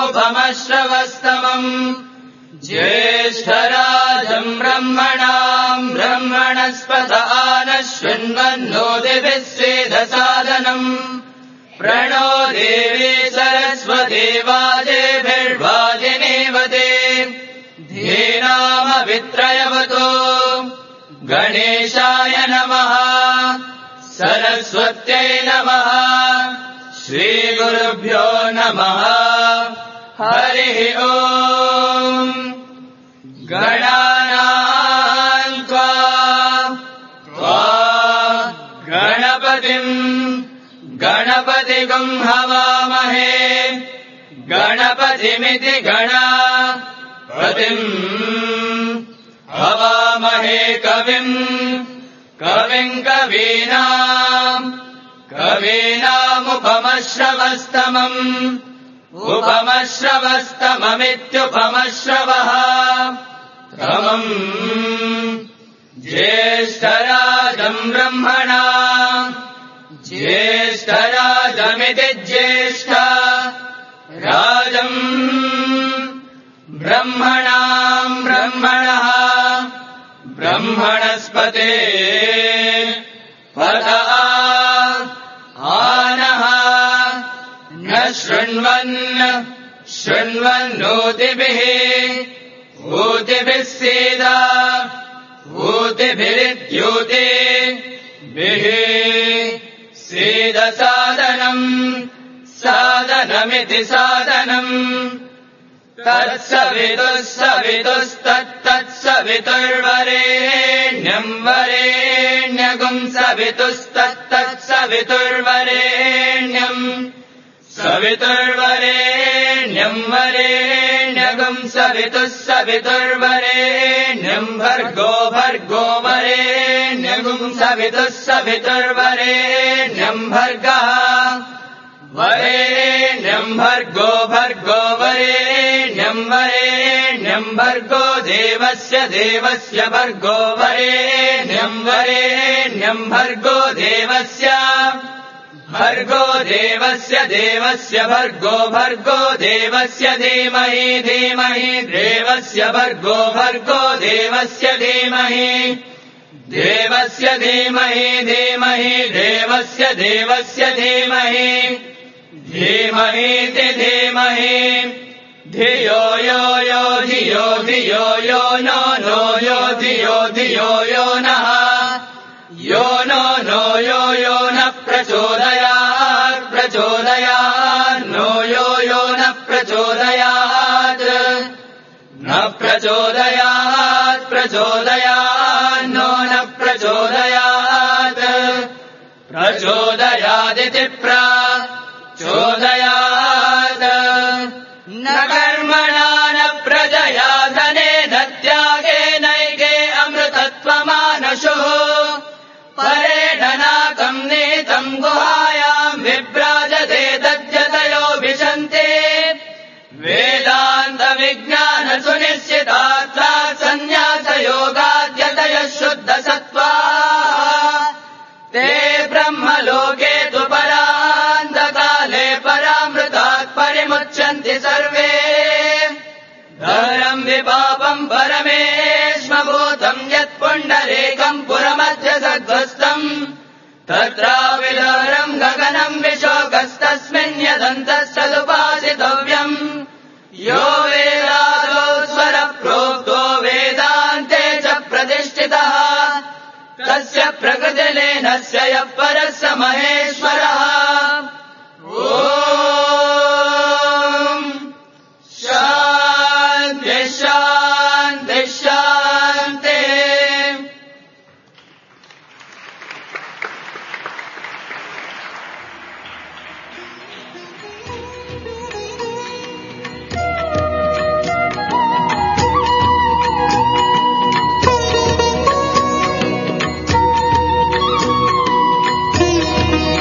उपमश्रवस्तमम् ज्येष्ठराजम् ब्रह्मणाम् ब्रह्मणस्पत नः शृण्वन्नोदिभिः स्वेदसादनम् प्रणो देवी सरस्वती वाजेभिर्वाजिनेवते धीनामवित्रयवतो गणेशाय नमः सरस्वत्यै नमः श्रीगुरुभ्यो नमः हरिः ओम् गणानाम् त्वा त्वा गणपतिम् गणपतिगम् हवामहे गणपतिमिति गणपतिम् हवामहे कविम् कविम् कवीनाम् कवीनामुपमश्रवस्तमम् उपमश्रवस्तममित्युपमश्रवः तमम् ज्येष्ठराजम् ब्रह्मणा ज्येष्ठराजमिति ज्येष्ठ राजम् ब्रह्मणाम् ब्रह्मणः ब्रह्मणस्पते पद आनः न शृण्वन् शृण्वन्नोतिभिः ऊतिभिः सीदा ऊतिभिरिद्योतिभिः सीदसादनम् सादनमिति सादनम् तत्सवितुः सवितुस्तत्तत्सवितुर्वरेण्यम् वरेण्यगुम् सवितुस्तत्तत्सवितुर्वरेण्यम् सवितुर्वरेण्यम् वरेण्यगुम् सवितुः सवितुर्वरेण्यम् भर्गो भर्गो वरेण्यगुम् सवितुः सवितुर्वरेण्यम् भर्गः वरेण्यम् भर्गो भर्गो वरेण्यम् वरेण्यम् भर्गो देवस्य देवस्य भर्गो वरेण्यम् वरेण्यम् भर्गो देवस्य भर्गो देवस्य देवस्य भर्गो भर्गो देवस्य धीमहि धीमहि देवस्य भर्गो भर्गो देवस्य धीमहि देवस्य धीमहि धीमहि देवस्य देवस्य धीमहि धीमहीति धीमहि धियो यो यो धियो धियो यो नो नो यो धियो धियो यो नः यो नो नो यो यो न प्रचोदयात् प्रचोदयात् नो यो यो न प्रचोदयात् न प्रचोदयात् प्रचोदयात् नो न प्रचोदयात् प्रचोदयादिति प्रचोदयात् न कर्मणा न प्रजया धनेन त्यागेनैके अमृतत्वमानशुः परेण नाकम् नीतम् गुहायाम् विभ्राजते तद्यतयो विशन्ते वेदान्तविज्ञान सुनिश्चितात्मा सन्न्यासयोगाद्यतयः शुद्धसत्त्वा ते ब्रह्मलोके तु परान्तकाले परामृतात् परिमुच्यन्ति सर्वे धरम् विपापम् परमेष्मभूतम् यत्पुण्डरेकम् पुरमध्य सद्ध्वस्तम् तत्राविदरम् गगनम् विशोकस्तस्मिन् यदन्तः सदुपासितव्यम् यो वेदादो स्वरप्रोक्तो वेदान्ते च प्रतिष्ठितः तस्य प्रकृतिलीनस्य यः परः स महेश्वरः ॐ शान्ति शान्ति शान्ति Thank you.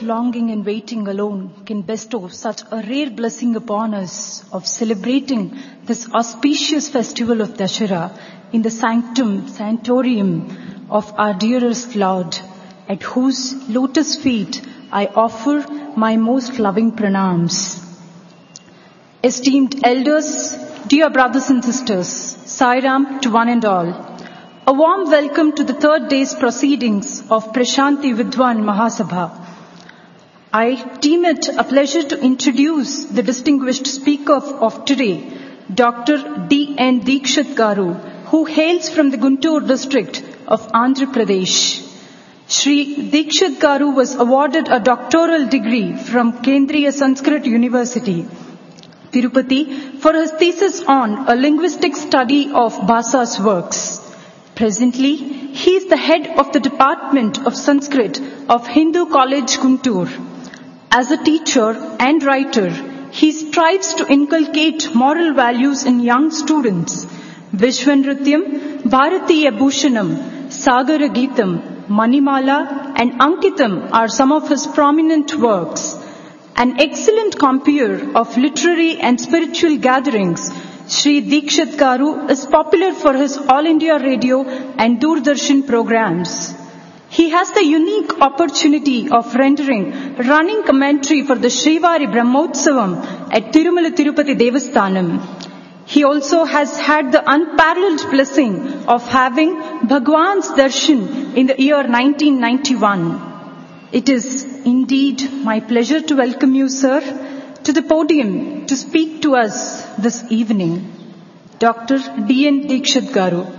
longing and waiting alone can bestow such a rare blessing upon us of celebrating this auspicious festival of Dashera in the sanctum, sanctorium of our dearest Lord, at whose lotus feet I offer my most loving pranams. Esteemed elders, dear brothers and sisters, Sairam to one and all. A warm welcome to the third day's proceedings of Prashanti Vidwan Mahasabha. I deem it a pleasure to introduce the distinguished speaker of, of today, Dr. D. N. Dikshit Garu, who hails from the Guntur district of Andhra Pradesh. Shri Dikshit Garu was awarded a doctoral degree from Kendriya Sanskrit University, Tirupati, for his thesis on a linguistic study of Bhasa's works. Presently, he is the head of the Department of Sanskrit of Hindu College Guntur. As a teacher and writer, he strives to inculcate moral values in young students. Vishwanrutyam, Bharatiya Bhushanam, Sagara Geetam, Manimala and Ankitam are some of his prominent works. An excellent compeer of literary and spiritual gatherings, Sri Dikshit Garu is popular for his All India Radio and Doordarshan programs. He has the unique opportunity of rendering running commentary for the Shrivari Brahmotsavam at Tirumala Tirupati Devasthanam. He also has had the unparalleled blessing of having Bhagwan's darshan in the year 1991. It is indeed my pleasure to welcome you, sir, to the podium to speak to us this evening. Dr. D.N. Dikshit Garu.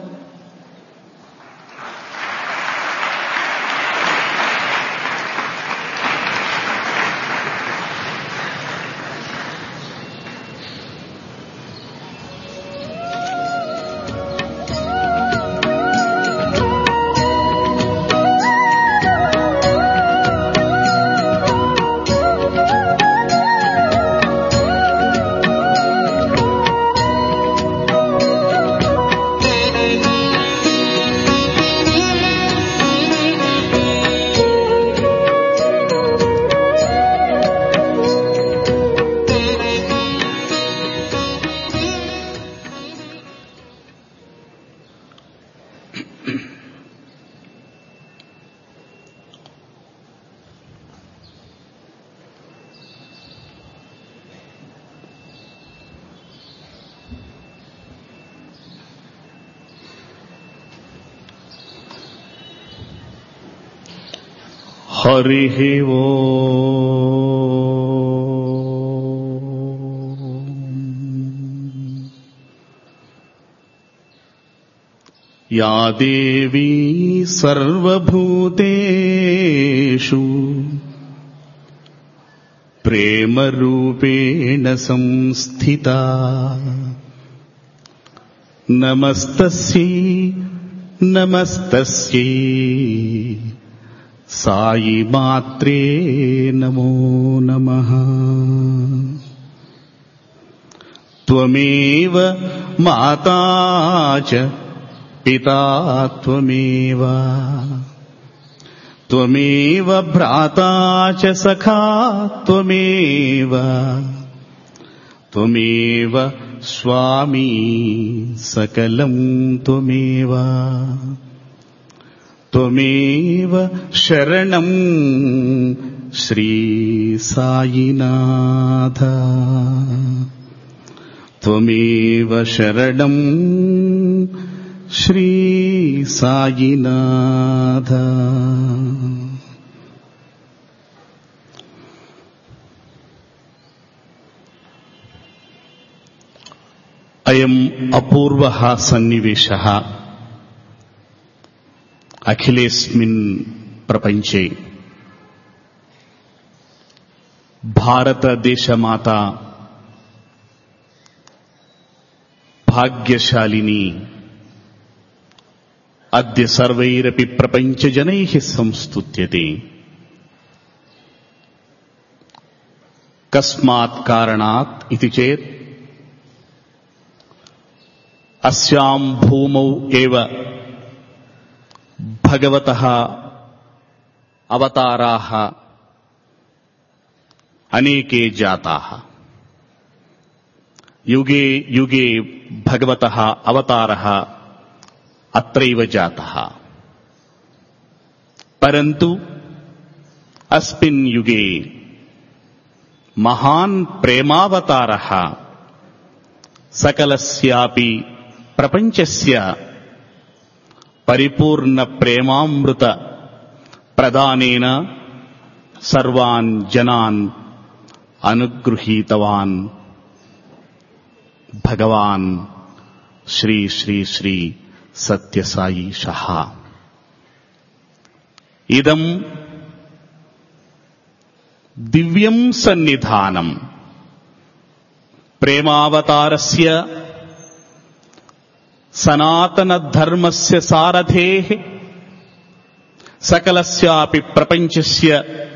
हरिः वो या देवी सर्वभूतेषु प्रेमरूपेण संस्थिता नमस्तस्यै नमस्तस्यै साई मात्रे नमो नमः त्वमेव माता च पिता त्वमेव त्वमेव भ्राता च सखा त्वमेव त्वमेव स्वामी सकलं त्वमेव त्वमेव शरणम् श्रीसायिनाथ त्वमेव शरणम् श्रीसायिनाथ अयम् अपूर्वः सन्निवेशः అఖిలేస్మిన్ ప్రపంచే భారతదేశమాత భాగ్యశాలిని అద్య సర్వైరపి ప్రపంచజనై సంస్తుత్యతే కస్మాత్ కారణాత్ ఇది చేత్ అస్యాం భూమౌ ఏవ భగవతः అవతారాः అనేకే జాతాः యుగే యుగే భగవతः అవతారः అత్రైవ జాతः పరంతు అస్మిన్ యుగే మహాన్ ప్రేమావతారः సకలస్యాపి ప్రపంచస్య పరిపూర్ణ ప్రేమామృత ప్రదానేన సర్వాన్ జనాన్ అనుగృహీతవాన్ భగవాన్ శ్రీ శ్రీ శ్రీ సత్యసాయి సహా ఇదం దివ్యం సన్నిధానం ప్రేమావతారస్య సనాతన ధర్మస్య సారథే సకలస్యాపి ప్రపంచస్య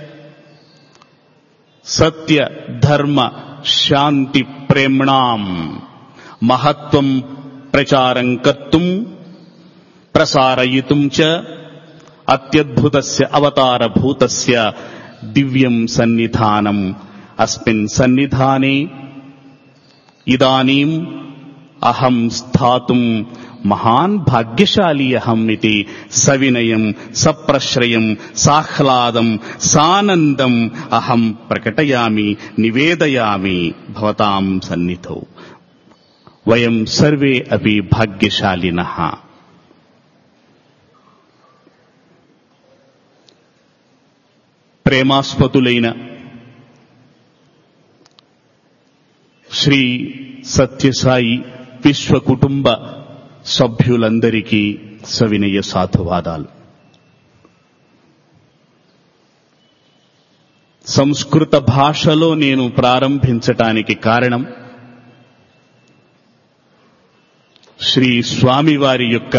సత్య ధర్మ శాంతి ప్రేమ్ణాం మహత్వం ప్రచారం కర్తుం ప్రసారయితుం చ అత్యద్భుతస్య అవతారభూతస్య దివ్యం సన్నిధానం అస్మిన్ సన్నిధానే ఇదానీం అహం స్థాతుం మహాన్ భాగ్యశాలి అహం ఇది సవినయం సప్రశ్రయం సాహ్లాదం సానందం అహం ప్రకటయామి నివేదయామి భవతాం సన్నిధౌ వయం సర్వే అపి భాగ్యశాలినః ప్రేమాస్పతులైన శ్రీ సత్యసాయి విశ్వ కుటుంబ సభ్యులందరికీ సవినయ సాధువాదాలు సంస్కృత భాషలో నేను ప్రారంభించటానికి కారణం శ్రీ స్వామివారి యొక్క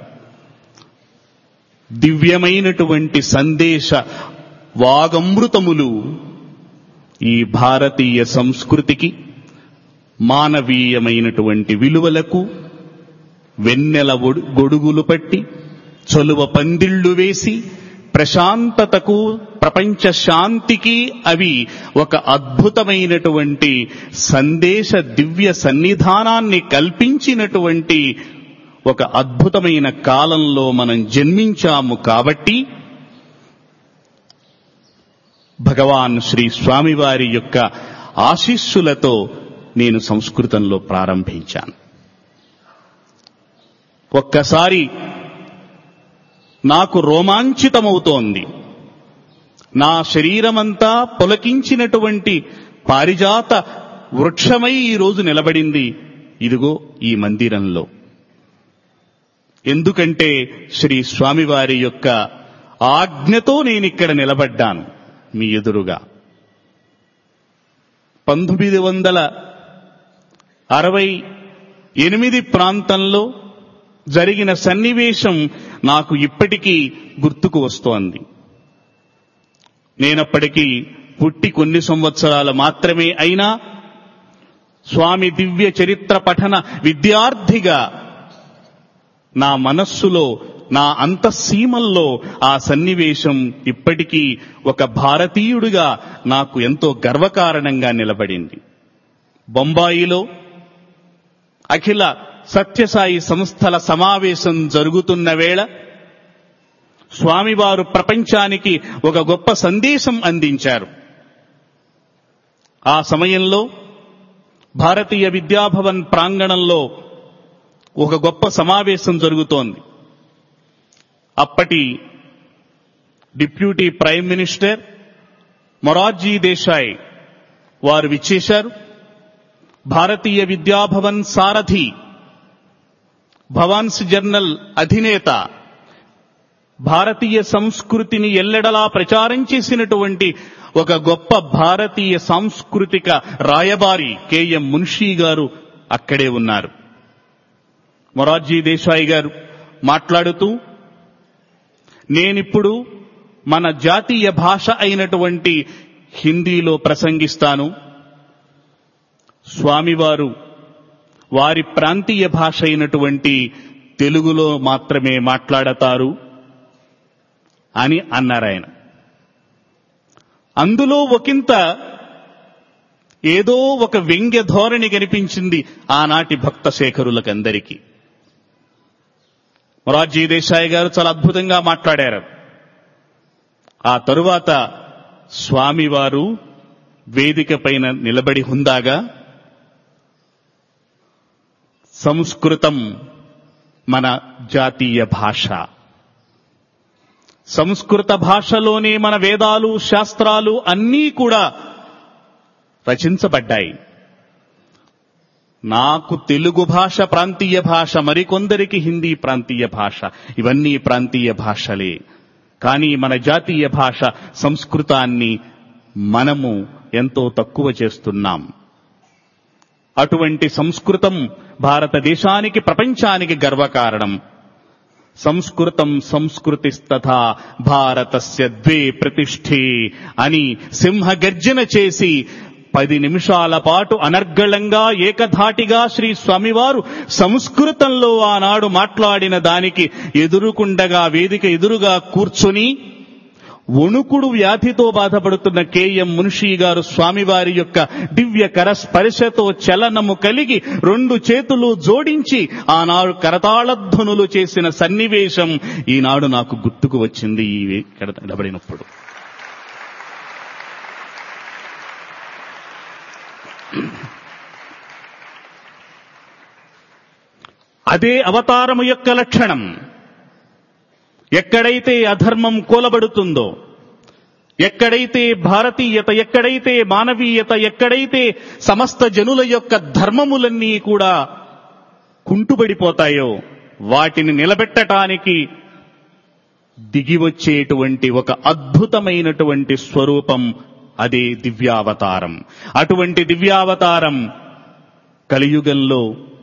దివ్యమైనటువంటి సందేశ వాగమృతములు ఈ భారతీయ సంస్కృతికి మానవీయమైనటువంటి విలువలకు వెన్నెల ఒడు- గొడుగులు పట్టి చలువ పందిళ్లు వేసి ప్రశాంతతకు ప్రపంచ శాంతికి అవి ఒక అద్భుతమైనటువంటి సందేశ దివ్య సన్నిధానాన్ని కల్పించినటువంటి ఒక అద్భుతమైన కాలంలో మనం జన్మించాము కాబట్టి భగవాన్ శ్రీ స్వామివారి యొక్క ఆశీస్సులతో నేను సంస్కృతంలో ప్రారంభించాను ఒక్కసారి నాకు రోమాంచితమవుతోంది నా శరీరమంతా పులకించినటువంటి పారిజాత వృక్షమై ఈరోజు నిలబడింది ఇదిగో ఈ మందిరంలో ఎందుకంటే శ్రీ స్వామివారి యొక్క ఆజ్ఞతో నేనిక్కడ నిలబడ్డాను మీ ఎదురుగా పంతొమ్మిది వందల అరవై ఎనిమిది ప్రాంతంలో జరిగిన సన్నివేశం నాకు ఇప్పటికీ గుర్తుకు వస్తోంది నేనప్పటికీ పుట్టి కొన్ని సంవత్సరాలు మాత్రమే అయినా స్వామి దివ్య చరిత్ర పఠన విద్యార్థిగా నా మనస్సులో నా అంతఃసీమల్లో ఆ సన్నివేశం ఇప్పటికీ ఒక భారతీయుడిగా నాకు ఎంతో గర్వకారణంగా నిలబడింది బొంబాయిలో అఖిల సత్యసాయి సంస్థల సమావేశం జరుగుతున్న వేళ స్వామివారు ప్రపంచానికి ఒక గొప్ప సందేశం అందించారు ఆ సమయంలో భారతీయ విద్యాభవన్ ప్రాంగణంలో ఒక గొప్ప సమావేశం జరుగుతోంది అప్పటి deputy prime minister Morarji Desai వారు విచ్చేశారు భారతీయ విద్యాభవన్ సారథి భవాన్స్ జర్నల్ అధినేత భారతీయ సంస్కృతిని ఎల్లెడలా ప్రచారం చేసినటువంటి ఒక గొప్ప భారతీయ సాంస్కృతిక రాయబారి కెఎం మున్షీ గారు అక్కడే ఉన్నారు మొరార్జీ దేశాయ్ గారు మాట్లాడుతూ నేనిప్పుడు మన జాతీయ భాష అయినటువంటి హిందీలో ప్రసంగిస్తాను స్వామివారు వారి ప్రాంతీయ భాష అయినటువంటి తెలుగులో మాత్రమే మాట్లాడతారు అని అన్నారు ఆయన అందులో ఒకంత ఏదో ఒక వ్యంగ్య ధోరణి కనిపించింది ఆనాటి భక్త శేఖరులకందరికీ మొరార్జీ దేశాయి గారు చాలా అద్భుతంగా మాట్లాడారు ఆ తరువాత స్వామివారు వేదిక పైన నిలబడి హుందాగా సంస్కృతం మన జాతీయ భాష సంస్కృత భాషలోనే మన వేదాలు శాస్త్రాలు అన్నీ కూడా రచించబడ్డాయి నాకు తెలుగు భాష ప్రాంతీయ భాష మరికొందరికి హిందీ ప్రాంతీయ భాష ఇవన్నీ ప్రాంతీయ భాషలే కానీ మన జాతీయ భాష సంస్కృతాన్ని మనము ఎంతో తక్కువ చేస్తున్నాం అటువంటి సంస్కృతం భారతదేశానికి ప్రపంచానికి గర్వకారణం సంస్కృతం సంస్కృతిస్తథా భారతస్య ద్వే ప్రతిష్ఠే అని సింహగర్జన చేసి పది నిమిషాల పాటు అనర్గళంగా ఏకధాటిగా శ్రీ స్వామివారు సంస్కృతంలో ఆనాడు మాట్లాడిన దానికి ఎదురుకుండగా వేదిక ఎదురుగా కూర్చొని వణుకుడు వ్యాధితో బాధపడుతున్న కేఎం మున్షీ గారు స్వామివారి యొక్క దివ్య కర స్పర్శతో చలనము కలిగి రెండు చేతులు జోడించి ఆనాడు కరతాళధ్వనులు చేసిన సన్నివేశం ఈనాడు నాకు గుర్తుకు వచ్చింది ఈ ఇక్కడ నిలబడినప్పుడు అదే అవతారము యొక్క లక్షణం ఎక్కడైతే అధర్మం కూలబడుతుందో ఎక్కడైతే భారతీయత ఎక్కడైతే మానవీయత ఎక్కడైతే సమస్త జనుల యొక్క ధర్మములన్నీ కూడా కుంటుబడిపోతాయో వాటిని నిలబెట్టటానికి దిగివచ్చేటువంటి ఒక అద్భుతమైనటువంటి స్వరూపం అదే దివ్యావతారం అటువంటి దివ్యావతారం కలియుగంలో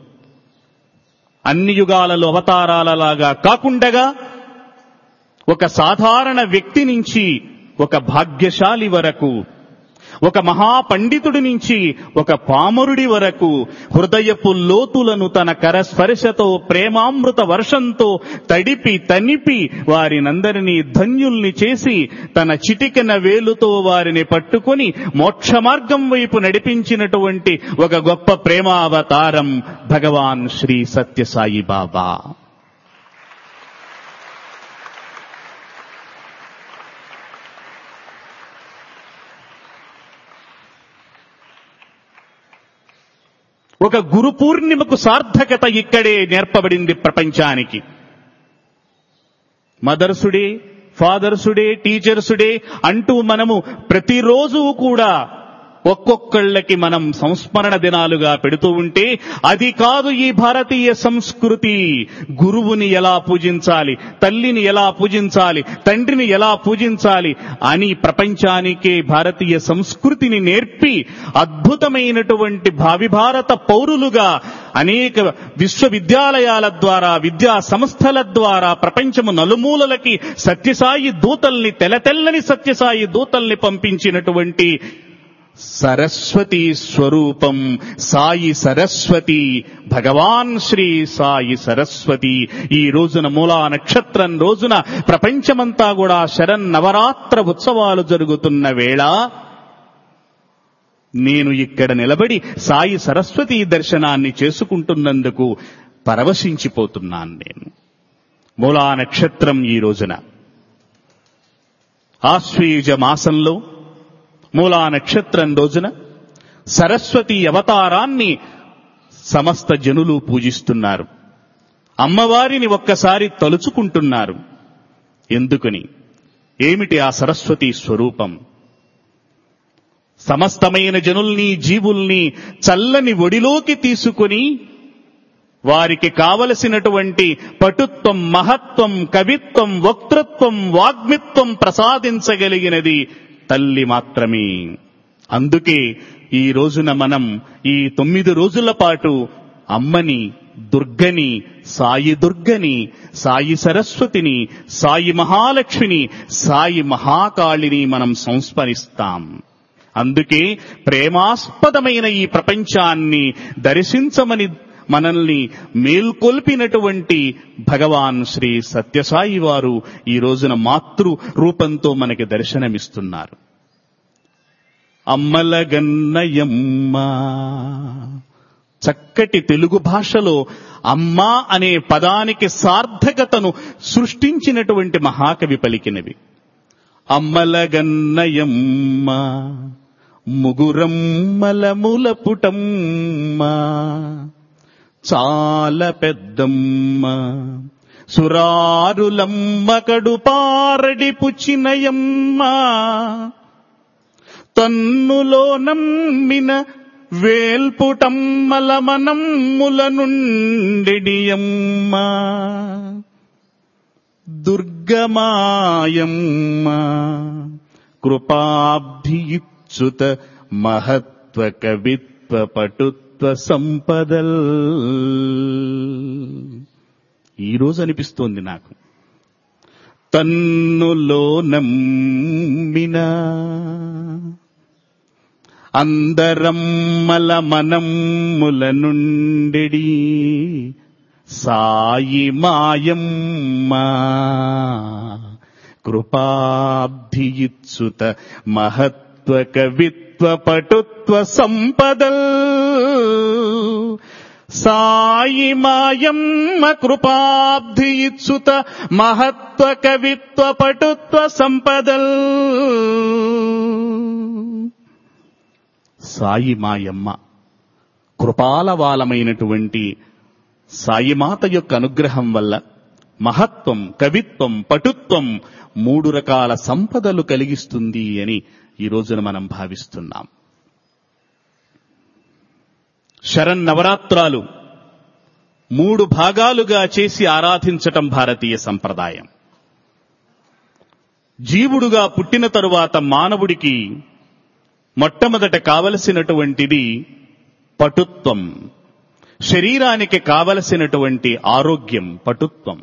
అన్ని యుగాలలో అవతారాలలాగా కాకుండగా ఒక సాధారణ వ్యక్తి నుంచి ఒక భాగ్యశాలి వరకు ఒక మహాపండితుడి నుంచి ఒక పామరుడి వరకు హృదయపు లోతులను తన కరస్పర్శతో ప్రేమామృత వర్షంతో తడిపి తనిపి వారినందరినీ ధన్యుల్ని చేసి తన చిటికెన వేలుతో వారిని పట్టుకొని మోక్ష మార్గం వైపు నడిపించినటువంటి ఒక గొప్ప ప్రేమావతారం భగవాన్ శ్రీ సత్యసాయి బాబా ఒక గురు పూర్ణిమకు సార్థకత ఇక్కడే నేర్పబడింది ప్రపంచానికి మదర్సుడే ఫాదర్సుడే టీచర్సుడే అంటూ మనము ప్రతిరోజు కూడా ఒక్కొక్కళ్ళకి మనం సంస్మరణ దినాలుగా పెడుతూ ఉంటే అది కాదు ఈ భారతీయ సంస్కృతి గురువుని ఎలా పూజించాలి తల్లిని ఎలా పూజించాలి తండ్రిని ఎలా పూజించాలి అని ప్రపంచానికే భారతీయ సంస్కృతిని నేర్పి అద్భుతమైనటువంటి భావి భారత పౌరులుగా అనేక విశ్వవిద్యాలయాల ద్వారా విద్యా సంస్థల ద్వారా ప్రపంచము నలుమూలలకి సత్యసాయి దూతల్ని తెల్లతెల్లని సత్యసాయి దూతల్ని పంపించినటువంటి సరస్వతి స్వరూపం సాయి సరస్వతి భగవాన్ శ్రీ సాయి సరస్వతి ఈ రోజున మూలా నక్షత్రం రోజున ప్రపంచమంతా కూడా శరన్ నవరాత్ర ఉత్సవాలు జరుగుతున్న వేళ నేను ఇక్కడ నిలబడి సాయి సరస్వతి దర్శనాన్ని చేసుకుంటున్నందుకు పరవశించిపోతున్నాను నేను మూలా నక్షత్రం ఈ రోజున ఆశ్వీజ మాసంలో మూలా నక్షత్రం రోజున సరస్వతి అవతారాన్ని సమస్త జనులు పూజిస్తున్నారు అమ్మవారిని ఒక్కసారి తలుచుకుంటున్నారు ఎందుకని ఏమిటి ఆ సరస్వతి స్వరూపం సమస్తమైన జనుల్ని జీవుల్ని చల్లని ఒడిలోకి తీసుకుని వారికి కావలసినటువంటి పటుత్వం మహత్వం కవిత్వం వక్తృత్వం వాగ్మిత్వం ప్రసాదించగలిగినది తల్లి మాత్రమే అందుకే ఈ రోజున మనం ఈ తొమ్మిది రోజుల పాటు అమ్మని దుర్గని సాయి దుర్గని సాయి సరస్వతిని సాయి మహాలక్ష్మిని సాయి మహాకాళిని మనం సంస్మరిస్తాం అందుకే ప్రేమాస్పదమైన ఈ ప్రపంచాన్ని దర్శించమని మనల్ని మేల్కొల్పినటువంటి భగవాన్ శ్రీ సత్యసాయి వారు ఈ రోజున మాతృ రూపంతో మనకి దర్శనమిస్తున్నారు అమ్మలగన్నయమ్మ చక్కటి తెలుగు భాషలో అమ్మా అనే పదానికి సార్థకతను సృష్టించినటువంటి మహాకవి పలికినవి అమ్మలగన్నయమ్మ ముగురమ్మలముల పుటమ్మ చాలా పెద్దమ్మ సురారులమ్మ కడుపారడి పుచ్చినయమ్మ తన్నులో నమ్మిన వేల్పుటమ్మల మనమ్ముల నుండిడియమ్మ దుర్గమాయమ్మ కృపాబ్ధియుచ్యుత మహత్వ కవిత్వ పటుత్వ సంపదల్ ఈ రోజు అనిపిస్తోంది నాకు తన్నులో నమ్మిన అందరమ్మల మనమ్ముల నుండిడి సాయి మాయమ్మ కృపాబ్ధియుత్సుత మహత్వ కవిత్వ పటుత్వ సంపదల్ సాయి మాయమ్మ కృపాబ్ధియుత్సుత మహత్వ కవిత్వ పటుత్వ సంపదల్ సాయి మాయమ్మ కృపాలవాలమైనటువంటి సాయిమాత యొక్క అనుగ్రహం వల్ల మహత్వం కవిత్వం పటుత్వం మూడు రకాల సంపదలు కలిగిస్తుంది అని ఈ రోజున మనం భావిస్తున్నాం శరన్నవరాత్రాలు మూడు భాగాలుగా చేసి ఆరాధించటం భారతీయ సంప్రదాయం జీవుడుగా పుట్టిన తరువాత మానవుడికి మొట్టమొదట కావలసినటువంటిది పటుత్వం శరీరానికి కావలసినటువంటి ఆరోగ్యం పటుత్వం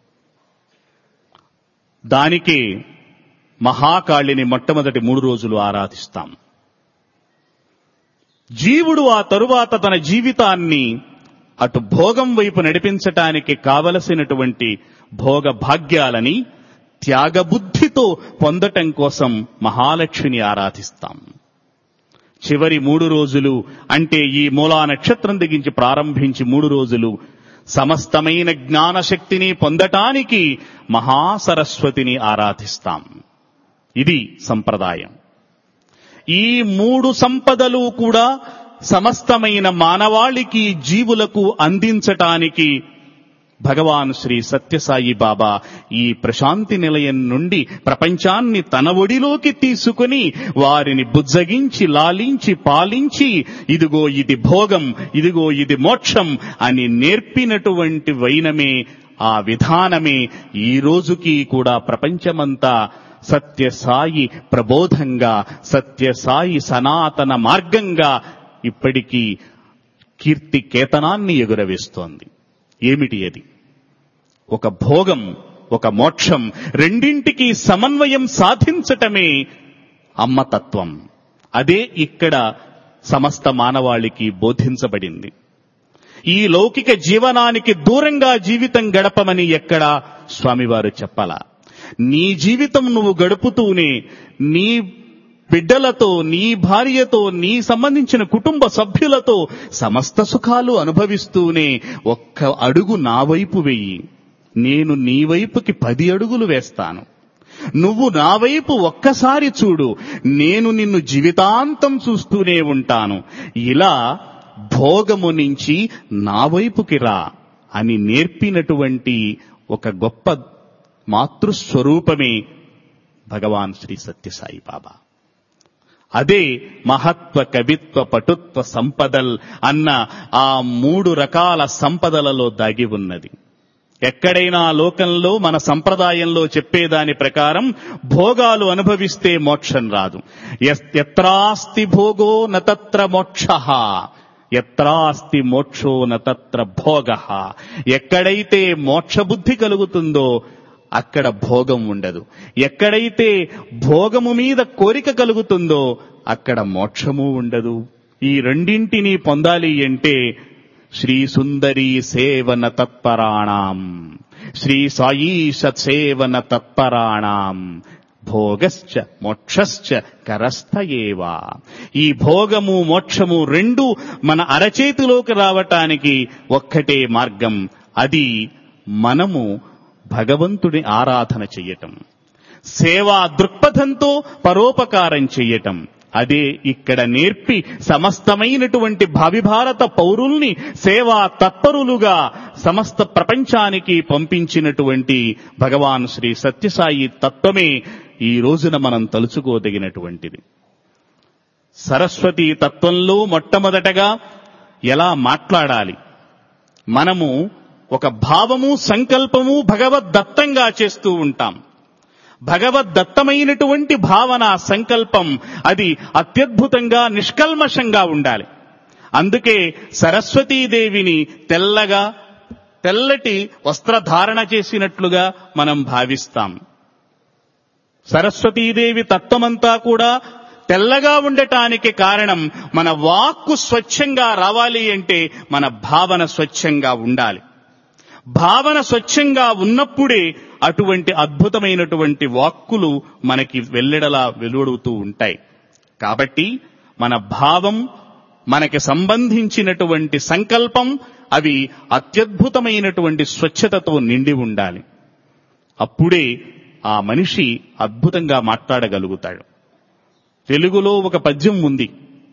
దానికే మహాకాళిని మొట్టమొదటి మూడు రోజులు ఆరాధిస్తాం జీవుడు ఆ తరువాత తన జీవితాన్ని అటు భోగం వైపు నడిపించటానికి కావలసినటువంటి భోగ భాగ్యాలని త్యాగబుద్ధితో పొందటం కోసం మహాలక్ష్మిని ఆరాధిస్తాం చివరి మూడు రోజులు అంటే ఈ మూలా నక్షత్రం దిగించి ప్రారంభించి మూడు రోజులు సమస్తమైన జ్ఞానశక్తిని పొందటానికి మహాసరస్వతిని ఆరాధిస్తాం ఇది సంప్రదాయం ఈ మూడు సంపదలు కూడా సమస్తమైన మానవాళికి జీవులకు అందించటానికి భగవాన్ శ్రీ సత్యసాయి బాబా ఈ ప్రశాంతి నిలయం నుండి ప్రపంచాన్ని తన ఒడిలోకి తీసుకుని వారిని బుజ్జగించి లాలించి పాలించి ఇదిగో ఇది భోగం ఇదిగో ఇది మోక్షం అని నేర్పినటువంటి వైనమే ఆ విధానమే ఈ రోజుకి కూడా ప్రపంచమంతా సత్యసాయి ప్రబోధంగా సత్యసాయి సనాతన మార్గంగా ఇప్పటికీ కీర్తి కేతనాన్ని ఎగురవేస్తోంది ఏమిటి అది ఒక భోగం ఒక మోక్షం రెండింటికి సమన్వయం సాధించటమే అమ్మతత్వం అదే ఇక్కడ సమస్త మానవాళికి బోధించబడింది ఈ లౌకిక జీవనానికి దూరంగా జీవితం గడపమని ఎక్కడా స్వామివారు చెప్పాలా నీ జీవితం నువ్వు గడుపుతూనే నీ బిడ్డలతో నీ భార్యతో నీ సంబంధించిన కుటుంబ సభ్యులతో సమస్త సుఖాలు అనుభవిస్తూనే ఒక్క అడుగు నా వైపు వెయ్యి నేను నీ వైపుకి పది అడుగులు వేస్తాను నువ్వు నా వైపు ఒక్కసారి చూడు నేను నిన్ను జీవితాంతం చూస్తూనే ఉంటాను ఇలా భోగము నుంచి నా వైపుకి రా అని నేర్పినటువంటి ఒక గొప్ప మాతృస్వరూపమే భగవాన్ శ్రీ సత్యసాయి బాబా అదే మహత్వ కవిత్వ పటుత్వ సంపదల్ అన్న ఆ మూడు రకాల సంపదలలో దాగి ఉన్నది ఎక్కడైనా లోకంలో మన సంప్రదాయంలో చెప్పేదాని ప్రకారం భోగాలు అనుభవిస్తే మోక్షం రాదు ఎస్- ఎత్రాస్తి భోగో నతత్ర మోక్ష ఎత్రాస్తి మోక్షో నతత్ర భోగ ఎక్కడైతే మోక్ష బుద్ధి కలుగుతుందో అక్కడ భోగం ఉండదు ఎక్కడైతే భోగము మీద కోరిక కలుగుతుందో అక్కడ మోక్షము ఉండదు ఈ రెండింటినీ పొందాలి అంటే శ్రీ సుందరీ సేవన తత్పరాణం శ్రీ సాయీశ సేవన తత్పరాణం భోగశ్చ మోక్షశ్చ కరస్థయేవా ఈ భోగము మోక్షము రెండు మన అరచేతిలోకి రావటానికి ఒక్కటే మార్గం అది మనము భగవంతుడి ఆరాధన చెయ్యటం సేవా దృక్పథంతో పరోపకారం చెయ్యటం అదే ఇక్కడ నేర్పి సమస్తమైనటువంటి భావిభారత పౌరుల్ని సేవా తత్పరులుగా సమస్త ప్రపంచానికి పంపించినటువంటి భగవాన్ శ్రీ సత్యసాయి తత్వమే ఈ రోజున మనం తలుచుకోదగినటువంటిది సరస్వతి తత్వంలో మొట్టమొదటగా ఎలా మాట్లాడాలి మనము ఒక భావము సంకల్పము భగవద్దత్తంగా చేస్తూ ఉంటాం భగవద్దత్తమైనటువంటి భావన సంకల్పం అది అత్యద్భుతంగా నిష్కల్మషంగా ఉండాలి అందుకే సరస్వతీదేవిని తెల్లగా తెల్లటి వస్త్రధారణ చేసినట్లుగా మనం భావిస్తాం సరస్వతీదేవి తత్వమంతా కూడా తెల్లగా ఉండటానికి కారణం మన వాక్కు స్వచ్ఛంగా రావాలి అంటే మన భావన స్వచ్ఛంగా ఉండాలి భావన స్వచ్ఛంగా ఉన్నప్పుడే అటువంటి అద్భుతమైనటువంటి వాక్కులు మనకి వెల్లెడలా వెలువడుతూ ఉంటాయి కాబట్టి మన భావం మనకి సంబంధించినటువంటి సంకల్పం అవి అత్యద్భుతమైనటువంటి స్వచ్ఛతతో నిండి ఉండాలి అప్పుడే ఆ మనిషి అద్భుతంగా మాట్లాడగలుగుతాడు తెలుగులో ఒక పద్యం ఉంది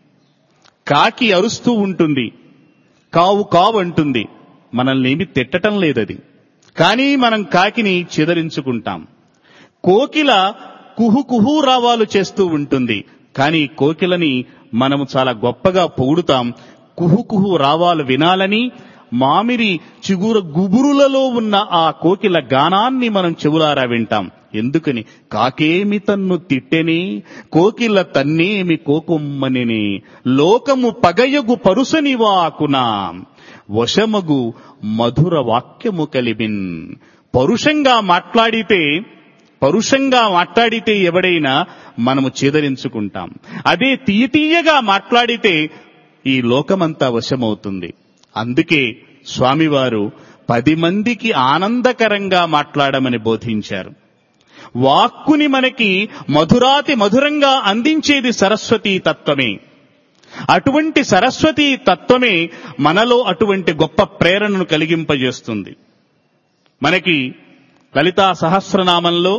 కాకి అరుస్తూ ఉంటుంది కావు కావు అంటుంది మనల్ని ఏమి తిట్టటం లేదది కానీ మనం కాకిని చెదరించుకుంటాం కోకిల కుహు కుహు రావాలు చేస్తూ ఉంటుంది కానీ కోకిలని మనము చాలా గొప్పగా పొగుడుతాం కుహు కుహు రావాలు వినాలని మామిరి చిగుర గుబురులలో ఉన్న ఆ కోకిల గానాన్ని మనం చెవులారా వింటాం ఎందుకని కాకేమి తన్ను తిట్టెని కోకిల తన్నేమి కోకొమ్మనిని లోకము పగయగు పరుసనివాకునా వశమగు మధుర వాక్యము కలిబిన్ పరుషంగా మాట్లాడితే పరుషంగా మాట్లాడితే ఎవడైనా మనము చేదరించుకుంటాం అదే తీయతీయగా మాట్లాడితే ఈ లోకమంతా వశమవుతుంది అందుకే స్వామివారు పది మందికి ఆనందకరంగా మాట్లాడమని బోధించారు వాక్కుని మనకి మధురాతి మధురంగా అందించేది సరస్వతీ తత్వమే అటువంటి సరస్వతీ తత్వమే మనలో అటువంటి గొప్ప ప్రేరణను కలిగింపజేస్తుంది మనకి లలితా సహస్రనామంలో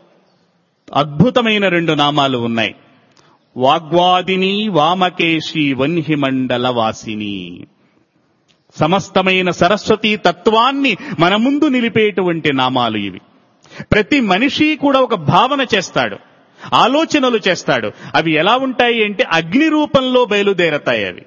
అద్భుతమైన రెండు నామాలు ఉన్నాయి వాగ్వాదిని వామకేశి వన్హిమండల వాసిని సమస్తమైన సరస్వతీ తత్వాన్ని మన ముందు నిలిపేటువంటి నామాలు ఇవి ప్రతి మనిషి కూడా ఒక భావన చేస్తాడు ఆలోచనలు చేస్తాడు అవి ఎలా ఉంటాయి అంటే అగ్ని రూపంలో బయలుదేరతాయి అవి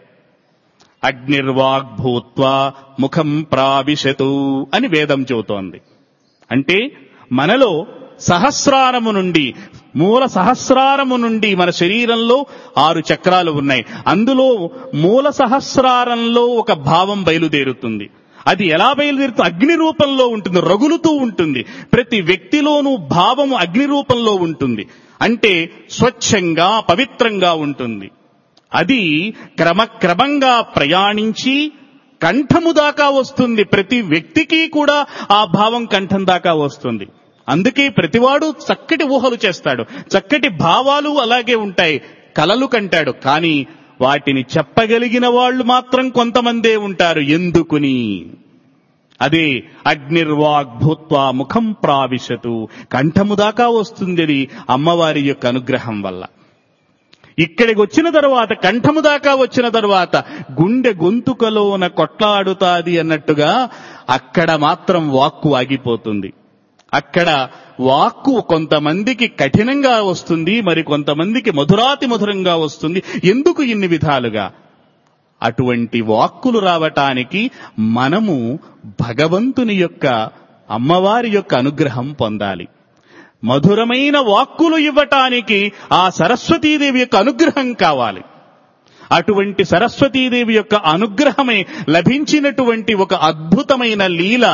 అగ్నిర్వాగ్భూత్వా ముఖం ప్రావిశతు అని వేదం చెబుతోంది అంటే మనలో సహస్రారము నుండి మూల సహస్రారము నుండి మన శరీరంలో ఆరు చక్రాలు ఉన్నాయి అందులో మూల సహస్రారంలో ఒక భావం బయలుదేరుతుంది అది ఎలా బయలుదేరుతుంది అగ్ని రూపంలో ఉంటుంది రగులుతూ ఉంటుంది ప్రతి వ్యక్తిలోనూ భావము అగ్ని రూపంలో ఉంటుంది అంటే స్వచ్ఛంగా పవిత్రంగా ఉంటుంది అది క్రమక్రమంగా ప్రయాణించి కంఠము దాకా వస్తుంది ప్రతి వ్యక్తికి కూడా ఆ భావం కంఠం దాకా వస్తుంది అందుకే ప్రతివాడు చక్కటి ఊహలు చేస్తాడు చక్కటి భావాలు అలాగే ఉంటాయి కలలు కంటాడు కానీ వాటిని చెప్పగలిగిన వాళ్ళు మాత్రం కొంతమందే ఉంటారు ఎందుకుని అదే అగ్నిర్వాగ్ భూత్వా ముఖం ప్రావిశతు కంఠము దాకా వస్తుంది అది అమ్మవారి యొక్క అనుగ్రహం వల్ల ఇక్కడికి వచ్చిన తర్వాత కంఠము దాకా వచ్చిన తర్వాత గుండె గొంతుకలోన కొట్లాడుతాది అన్నట్టుగా అక్కడ మాత్రం వాక్కు ఆగిపోతుంది అక్కడ వాక్కు కొంతమందికి కఠినంగా వస్తుంది మరి కొంతమందికి మధురాతి మధురంగా వస్తుంది ఎందుకు ఇన్ని విధాలుగా అటువంటి వాక్కులు రావటానికి మనము భగవంతుని యొక్క అమ్మవారి యొక్క అనుగ్రహం పొందాలి మధురమైన వాక్కులు ఇవ్వటానికి ఆ సరస్వతీదేవి యొక్క అనుగ్రహం కావాలి అటువంటి సరస్వతీదేవి యొక్క అనుగ్రహమే లభించినటువంటి ఒక అద్భుతమైన లీల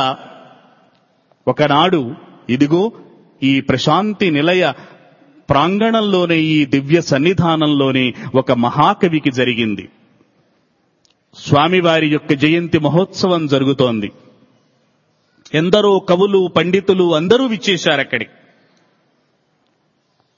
ఒకనాడు ఇదిగో ఈ ప్రశాంతి నిలయ ప్రాంగణంలోనే ఈ దివ్య సన్నిధానంలోనే ఒక మహాకవికి జరిగింది స్వామివారి యొక్క జయంతి మహోత్సవం జరుగుతోంది ఎందరో కవులు పండితులు అందరూ విచ్చేశారు అక్కడికి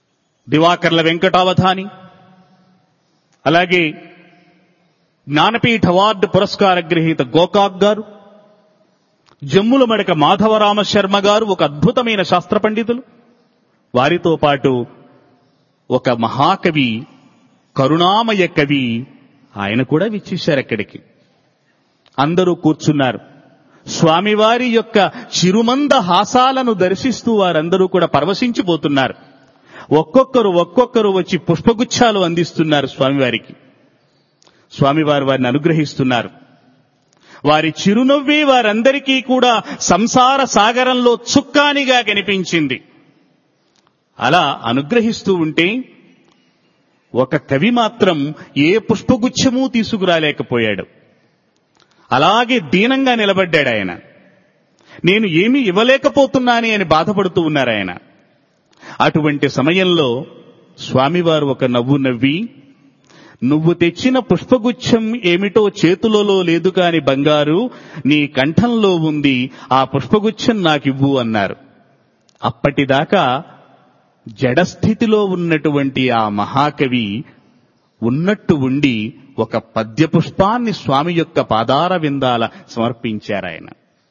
దివాకర్ల వెంకటావధాని అలాగే జ్ఞానపీఠ అవార్డు పురస్కార గ్రహీత గోకాక్ గారు జమ్ముల మడక మాధవరామ శర్మ గారు ఒక అద్భుతమైన శాస్త్ర పండితులు వారితో పాటు ఒక మహాకవి కరుణామయ కవి ఆయన కూడా విచ్చేశారు అక్కడికి అందరూ కూర్చున్నారు స్వామివారి యొక్క చిరుమంద హాసాలను దర్శిస్తూ వారందరూ కూడా పరవశించిపోతున్నారు ఒక్కొక్కరు ఒక్కొక్కరు వచ్చి పుష్పగుచ్చాలు అందిస్తున్నారు స్వామివారికి స్వామివారు వారిని అనుగ్రహిస్తున్నారు వారి చిరునవ్వే వారందరికీ కూడా సంసార సాగరంలో చుక్కానిగా కనిపించింది అలా అనుగ్రహిస్తూ ఉంటే ఒక కవి మాత్రం ఏ పుష్పగుచ్చమూ తీసుకురాలేకపోయాడు అలాగే దీనంగా నిలబడ్డాడు ఆయన నేను ఏమీ ఇవ్వలేకపోతున్నాని అని బాధపడుతూ ఉన్నారు ఆయన అటువంటి సమయంలో స్వామివారు ఒక నవ్వు నవ్వి నువ్వు తెచ్చిన పుష్పగుచ్చం ఏమిటో చేతులలో లేదు కాని బంగారు నీ కంఠంలో ఉంది ఆ పుష్పగుచ్చం నాకివ్వు అన్నారు అప్పటిదాకా జడస్థితిలో ఉన్నటువంటి ఆ మహాకవి ఉన్నట్టు ఉండి ఒక పద్య పుష్పాన్ని స్వామి యొక్క పాదార విందాల సమర్పించారాయన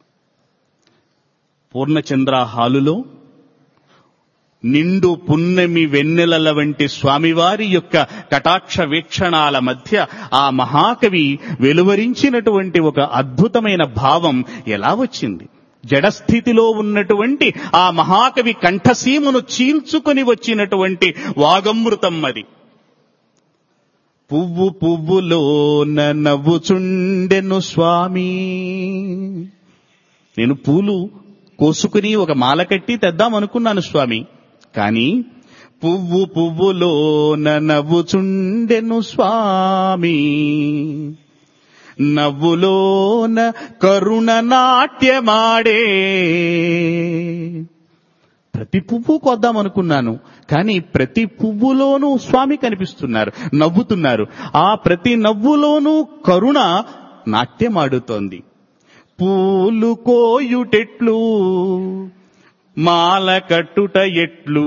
పూర్ణచంద్ర హాలులో నిండు పున్నమి వెన్నెలల వంటి స్వామివారి యొక్క కటాక్ష వీక్షణాల మధ్య ఆ మహాకవి వెలువరించినటువంటి ఒక అద్భుతమైన భావం ఎలా వచ్చింది జడస్థితిలో ఉన్నటువంటి ఆ మహాకవి కంఠసీమును చీల్చుకొని వచ్చినటువంటి వాగమృతం అది పువ్వు పువ్వులోన నవ్వుచుండెను స్వామి నేను పూలు కోసుకుని ఒక మాల కట్టి తెద్దాం అనుకున్నాను స్వామి కానీ పువ్వు పువ్వులోన నవ్వుచుండెను స్వామి నవ్వులోన కరుణ నాట్యమాడే ప్రతి పువ్వు కొద్దాం అనుకున్నాను కానీ ప్రతి పువ్వులోనూ స్వామి కనిపిస్తున్నారు నవ్వుతున్నారు ఆ ప్రతి నవ్వులోనూ కరుణ నాట్యమాడుతోంది పూలు కోయుటెట్లు మాల కట్టుట ఎట్లు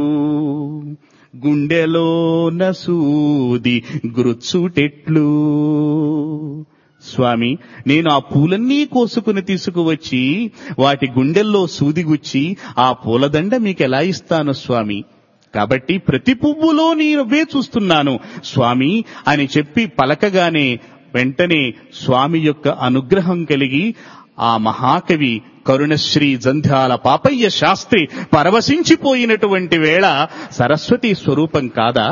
గుండెలోన సూది గురుచుటెట్లు స్వామి నేను ఆ పూలన్నీ కోసుకుని తీసుకువచ్చి వాటి గుండెల్లో సూదిగుచ్చి ఆ పూలదండ మీకు ఎలా ఇస్తాను స్వామి కాబట్టి ప్రతి పువ్వులో నేనువే చూస్తున్నాను స్వామి అని చెప్పి పలకగానే వెంటనే స్వామి యొక్క అనుగ్రహం కలిగి ఆ మహాకవి కరుణశ్రీ జంధ్యాల పాపయ్య శాస్త్రి పరవశించిపోయినటువంటి వేళ సరస్వతి స్వరూపం కాదా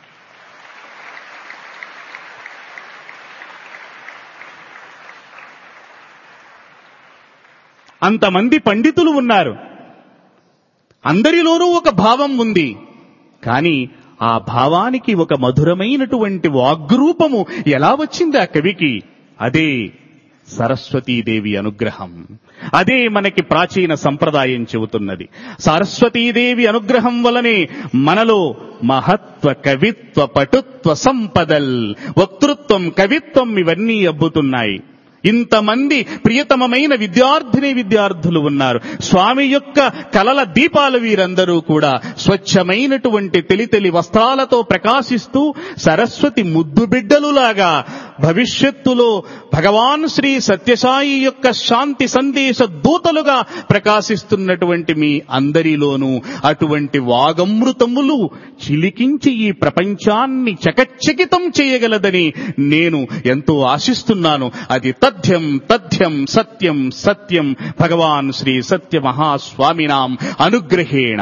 అంతమంది పండితులు ఉన్నారు అందరిలోనూ ఒక భావం ఉంది కానీ ఆ భావానికి ఒక మధురమైనటువంటి వాగ్రూపము ఎలా వచ్చింది ఆ కవికి అదే సరస్వతీదేవి అనుగ్రహం అదే మనకి ప్రాచీన సంప్రదాయం చెబుతున్నది సరస్వతీదేవి అనుగ్రహం వలనే మనలో మహత్వ కవిత్వ పటుత్వ సంపదల్ వక్తృత్వం కవిత్వం ఇవన్నీ అబ్బుతున్నాయి ఇంతమంది ప్రియతమమైన విద్యార్థిని విద్యార్థులు ఉన్నారు స్వామి యొక్క కలల దీపాలు వీరందరూ కూడా స్వచ్ఛమైనటువంటి తెలితెలి వస్త్రాలతో ప్రకాశిస్తూ సరస్వతి ముద్దు బిడ్డలులాగా భవిష్యత్తులో భగవాన్ శ్రీ సత్యసాయి యొక్క శాంతి సందేశ దూతలుగా ప్రకాశిస్తున్నటువంటి మీ అందరిలోనూ అటువంటి వాగమృతములు చిలికించి ఈ ప్రపంచాన్ని చకచకితం చేయగలదని నేను ఎంతో ఆశిస్తున్నాను అది తథ్యం తథ్యం సత్యం సత్యం భగవాన్ శ్రీ సత్య మహాస్వామినాం అనుగ్రహేణ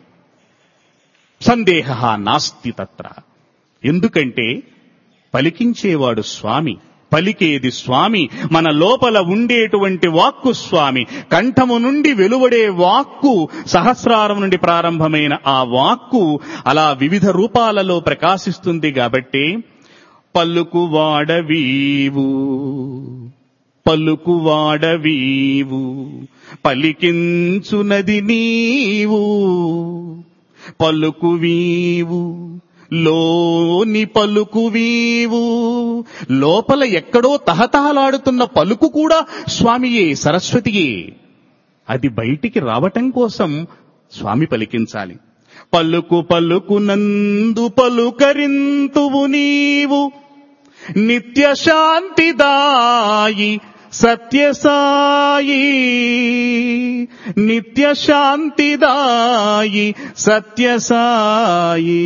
సందేహ నాస్తి తత్ర ఎందుకంటే పలికించేవాడు స్వామి పలికేది స్వామి మన లోపల ఉండేటువంటి వాక్కు స్వామి కంఠము నుండి వెలువడే వాక్కు సహస్రారం నుండి ప్రారంభమైన ఆ వాక్కు అలా వివిధ రూపాలలో ప్రకాశిస్తుంది కాబట్టి పలుకు వాడవీవు పలుకు వాడవీవు పలికించునది నీవు పలుకు వీవు లోని పలుకు వీవు లోపల ఎక్కడో తహతహలాడుతున్న పలుకు కూడా స్వామియే సరస్వతియే అది బయటికి రావటం కోసం స్వామి పలికించాలి పలుకు పలుకునందు పలుకరింతువు నీవు నిత్య శాంతిదాయి సత్యసాయి నిత్య శాంతిదాయి సత్యసాయి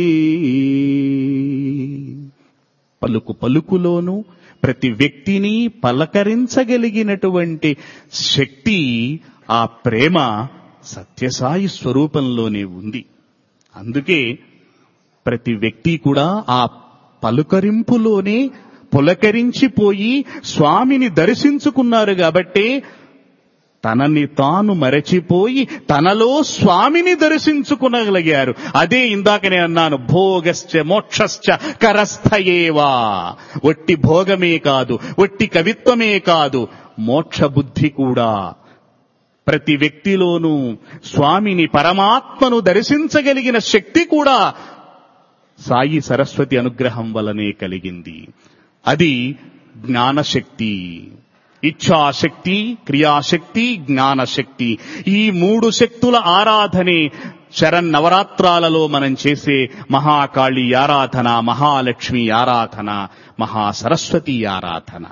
పలుకు పలుకులోను ప్రతి వ్యక్తిని పలకరించగలిగినటువంటి శక్తి ఆ ప్రేమ సత్యసాయి స్వరూపంలోనే ఉంది అందుకే ప్రతి వ్యక్తి కూడా ఆ పలుకరింపులోనే పులకరించిపోయి స్వామిని దర్శించుకున్నారు కాబట్టే తనని తాను మరచిపోయి తనలో స్వామిని దర్శించుకునగలిగారు అదే ఇందాకనే అన్నాను భోగశ్చ మోక్షశ్చ కరస్థయేవా ఒట్టి భోగమే కాదు ఒట్టి కవిత్వమే కాదు మోక్ష బుద్ధి కూడా ప్రతి వ్యక్తిలోనూ స్వామిని పరమాత్మను దర్శించగలిగిన శక్తి కూడా సాయి సరస్వతి అనుగ్రహం వలనే కలిగింది అది జ్ఞానశక్తి ఇచ్ఛాశక్తి క్రియాశక్తి జ్ఞానశక్తి ఈ మూడు శక్తుల ఆరాధనే శరణ్ నవరాత్రాలలో మనం చేసే మహాకాళి ఆరాధన మహాలక్ష్మి ఆరాధన మహాసరస్వతి ఆరాధన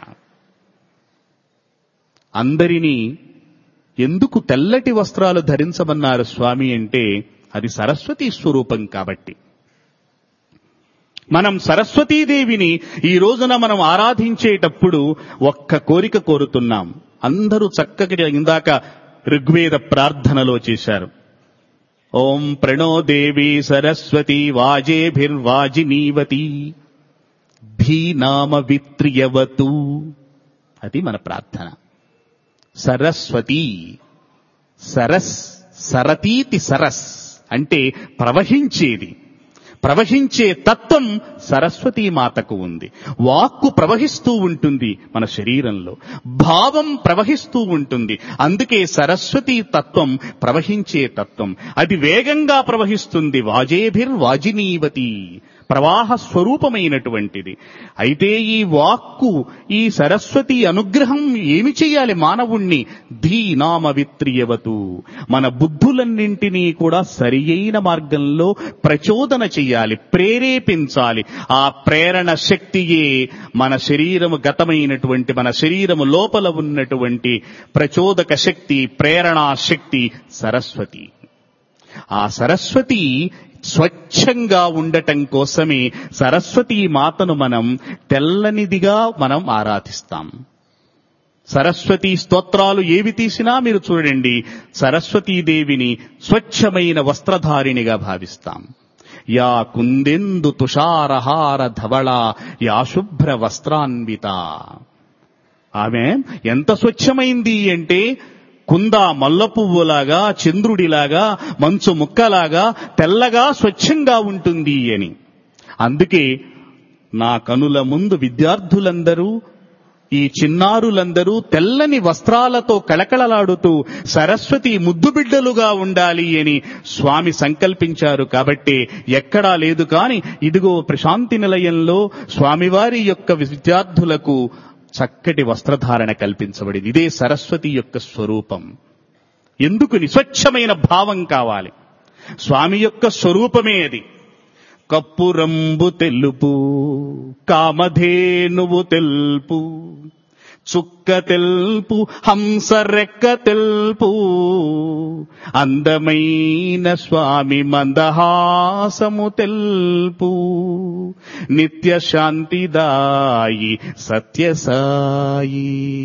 అందరినీ ఎందుకు తెల్లటి వస్త్రాలు ధరించమన్నారు స్వామి అంటే అది సరస్వతి స్వరూపం కాబట్టి మనం సరస్వతీదేవిని ఈ రోజున మనం ఆరాధించేటప్పుడు ఒక్క కోరిక కోరుతున్నాం అందరూ చక్కగా ఇందాక ఋగ్వేద ప్రార్థనలో చేశారు ఓం ప్రణో దేవి సరస్వతి వాజేభిర్వాజినీవతి భీనామ విత్రియవతు అది మన ప్రార్థన సరస్వతి సరస్ సరతీతి సరస్ అంటే ప్రవహించేది ప్రవహించే తత్వం సరస్వతీ మాతకు ఉంది వాక్కు ప్రవహిస్తూ ఉంటుంది మన శరీరంలో భావం ప్రవహిస్తూ ఉంటుంది అందుకే సరస్వతీ తత్వం ప్రవహించే తత్వం అది వేగంగా ప్రవహిస్తుంది వాజేభిర్ వాజినీవతి ప్రవాహ స్వరూపమైనటువంటిది అయితే ఈ వాక్కు ఈ సరస్వతి అనుగ్రహం ఏమి చేయాలి మానవుణ్ణి ధీనామ విత్రియవతు మన బుద్ధులన్నింటినీ కూడా సరి అయిన మార్గంలో ప్రచోదన చెయ్యాలి ప్రేరేపించాలి ఆ ప్రేరణ శక్తియే మన శరీరము గతమైనటువంటి మన శరీరము లోపల ఉన్నటువంటి ప్రచోదక శక్తి ప్రేరణా శక్తి సరస్వతి ఆ సరస్వతి స్వచ్ఛంగా ఉండటం కోసమే సరస్వతీ మాతను మనం తెల్లనిదిగా మనం ఆరాధిస్తాం సరస్వతి స్తోత్రాలు ఏవి తీసినా మీరు చూడండి సరస్వతీదేవిని స్వచ్ఛమైన వస్త్రధారిణిగా భావిస్తాం యా కుందెందు తుషారహార ధవళ యా శుభ్ర వస్త్రాన్విత ఆమె ఎంత స్వచ్ఛమైంది అంటే కుంద మల్ల పువ్వులాగా చంద్రుడిలాగా మంచు ముక్కలాగా తెల్లగా స్వచ్ఛంగా ఉంటుంది అని అందుకే నా కనుల ముందు విద్యార్థులందరూ ఈ చిన్నారులందరూ తెల్లని వస్త్రాలతో కళకళలాడుతూ సరస్వతి ముద్దుబిడ్డలుగా ఉండాలి అని స్వామి సంకల్పించారు కాబట్టి ఎక్కడా లేదు కాని ఇదిగో ప్రశాంతి నిలయంలో స్వామివారి యొక్క విద్యార్థులకు చక్కటి వస్త్రధారణ కల్పించబడింది ఇదే సరస్వతి యొక్క స్వరూపం ఎందుకు స్వచ్ఛమైన భావం కావాలి స్వామి యొక్క స్వరూపమే అది కప్పురంబు తెలుపు కామధేనువు తెలుపు చుక్క తెల్పు హంస రెక్క తెల్పు అందమైన స్వామి మందహాసము తెల్పు నిత్య శాంతిదాయి సత్యసాయి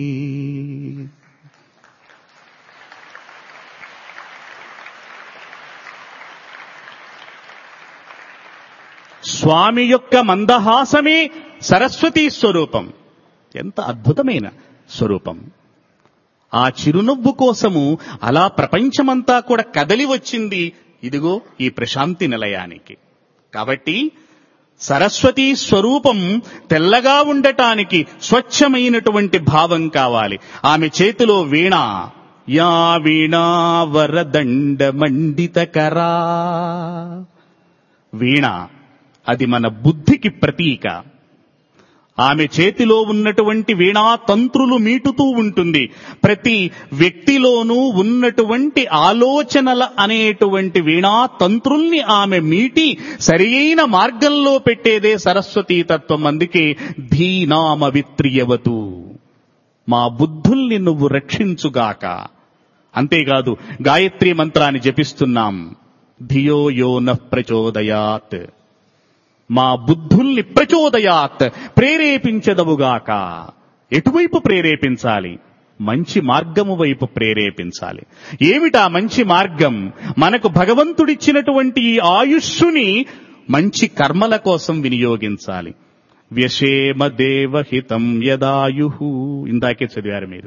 స్వామి యొక్క మందహాసమే సరస్వతీ స్వరూపం ఎంత అద్భుతమైన స్వరూపం ఆ చిరునవ్వు కోసము అలా ప్రపంచమంతా కూడా కదలి వచ్చింది ఇదిగో ఈ ప్రశాంతి నిలయానికి కాబట్టి సరస్వతీ స్వరూపం తెల్లగా ఉండటానికి స్వచ్ఛమైనటువంటి భావం కావాలి ఆమె చేతిలో వీణ యా వీణా వరదండ మండిత కరా వీణ అది మన బుద్ధికి ప్రతీక ఆమె చేతిలో ఉన్నటువంటి వీణా తంత్రులు మీటుతూ ఉంటుంది ప్రతి వ్యక్తిలోనూ ఉన్నటువంటి ఆలోచనల అనేటువంటి వీణా తంత్రుల్ని ఆమె మీటి సరియైన మార్గంలో పెట్టేదే సరస్వతీ తత్వం అందుకే ధీనామ విత్రియవతు మా బుద్ధుల్ని నువ్వు రక్షించుగాక అంతేకాదు గాయత్రి మంత్రాన్ని జపిస్తున్నాం ధియో యో నః ప్రచోదయాత్ మా బుద్ధుల్ని ప్రచోదయాత్ ప్రేరేపించదవుగాక ఎటువైపు ప్రేరేపించాలి మంచి మార్గము వైపు ప్రేరేపించాలి ఏమిటా మంచి మార్గం మనకు భగవంతుడిచ్చినటువంటి ఈ ఆయుష్షుని మంచి కర్మల కోసం వినియోగించాలి వ్యశేమ దేవహితం యదాయు ఇందాకే చదివారు మీరు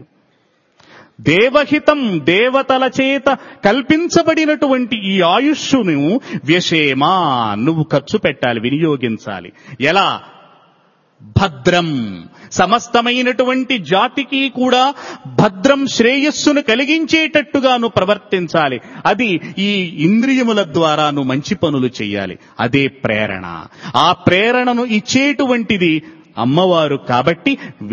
దేవహితం దేవతల చేత కల్పించబడినటువంటి ఈ ఆయుష్ను వ్యశేమా నువ్వు ఖర్చు పెట్టాలి వినియోగించాలి ఎలా భద్రం సమస్తమైనటువంటి జాతికి కూడా భద్రం శ్రేయస్సును కలిగించేటట్టుగా నువ్వు ప్రవర్తించాలి అది ఈ ఇంద్రియముల ద్వారా నువ్వు మంచి పనులు చేయాలి అదే ప్రేరణ ఆ ప్రేరణను ఇచ్చేటువంటిది అమ్మవారు కాబట్టి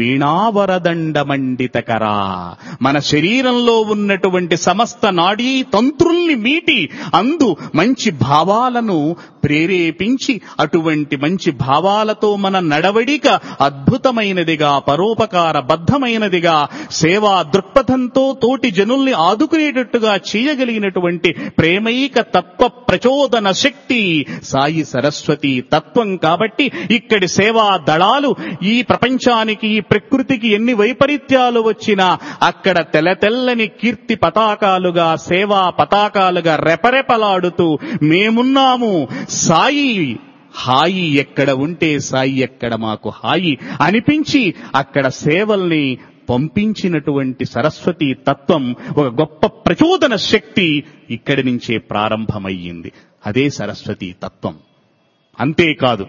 వీణావరదండమండితకరా మన శరీరంలో ఉన్నటువంటి సమస్త నాడీ తంత్రుల్ని మీటి అందు మంచి భావాలను ప్రేరేపించి అటువంటి మంచి భావాలతో మన నడవడిక అద్భుతమైనదిగా పరోపకార బద్ధమైనదిగా సేవా దృక్పథంతో తోటి జనుల్ని ఆదుకునేటట్టుగా చేయగలిగినటువంటి ప్రేమైక తత్వ ప్రచోదన శక్తి సాయి సరస్వతి తత్వం కాబట్టి ఇక్కడి సేవా దళాలు ఈ ప్రపంచానికి ఈ ప్రకృతికి ఎన్ని వైపరీత్యాలు వచ్చినా అక్కడ తెల్ల తెల్లని కీర్తి పతాకాలుగా సేవా పతాకాలుగా రెపరెపలాడుతూ మేమున్నాము సాయి హాయి ఎక్కడ ఉంటే సాయి ఎక్కడ మాకు హాయి అనిపించి అక్కడ సేవల్ని పంపించినటువంటి సరస్వతి తత్వం ఒక గొప్ప ప్రచోదన శక్తి ఇక్కడి నుంచే ప్రారంభమయ్యింది అదే సరస్వతి తత్వం అంతేకాదు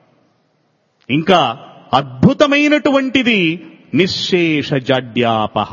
ఇంకా అద్భుతమైనటువంటిది నిశ్శేష జడ్యాపహ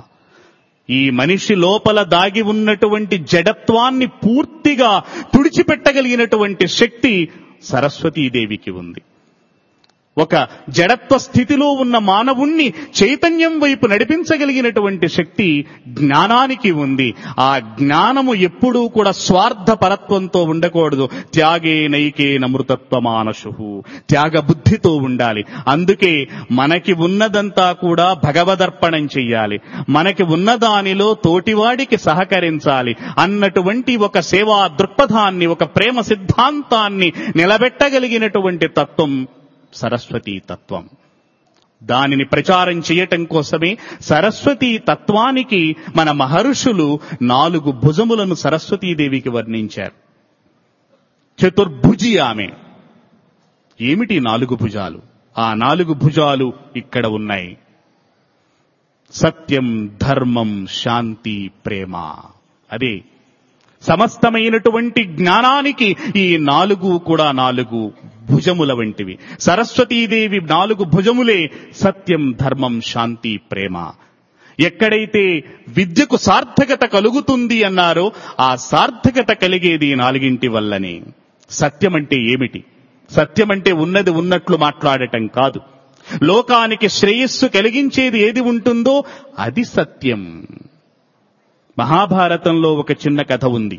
ఈ మనిషి లోపల దాగి ఉన్నటువంటి జడత్వాన్ని పూర్తిగా తుడిచిపెట్టగలిగినటువంటి శక్తి సరస్వతీదేవికి ఉంది ఒక జడత్వ స్థితిలో ఉన్న మానవుణ్ణి చైతన్యం వైపు నడిపించగలిగినటువంటి శక్తి జ్ఞానానికి ఉంది ఆ జ్ఞానము ఎప్పుడూ కూడా స్వార్థ పరత్వంతో ఉండకూడదు త్యాగే నైకే నమృతత్వ మానసు త్యాగ బుద్ధితో ఉండాలి అందుకే మనకి ఉన్నదంతా కూడా భగవదర్పణం చెయ్యాలి మనకి ఉన్న దానిలో తోటివాడికి సహకరించాలి అన్నటువంటి ఒక సేవా దృక్పథాన్ని ఒక ప్రేమ సిద్ధాంతాన్ని నిలబెట్టగలిగినటువంటి తత్వం సరస్వతీ తత్వం దానిని ప్రచారం చేయటం కోసమే సరస్వతీ తత్వానికి మన మహర్షులు నాలుగు భుజములను సరస్వతీదేవికి వర్ణించారు చతుర్భుజి ఆమె ఏమిటి నాలుగు భుజాలు ఆ నాలుగు భుజాలు ఇక్కడ ఉన్నాయి సత్యం ధర్మం శాంతి ప్రేమ అదే సమస్తమైనటువంటి జ్ఞానానికి ఈ నాలుగు కూడా నాలుగు భుజముల వంటివి సరస్వతీదేవి నాలుగు భుజములే సత్యం ధర్మం శాంతి ప్రేమ ఎక్కడైతే విద్యకు సార్థకత కలుగుతుంది అన్నారో ఆ సార్థకత కలిగేది ఈ నాలుగింటి వల్లనే సత్యం అంటే ఏమిటి సత్యం అంటే ఉన్నది ఉన్నట్లు మాట్లాడటం కాదు లోకానికి శ్రేయస్సు కలిగించేది ఏది ఉంటుందో అది సత్యం మహాభారతంలో ఒక చిన్న కథ ఉంది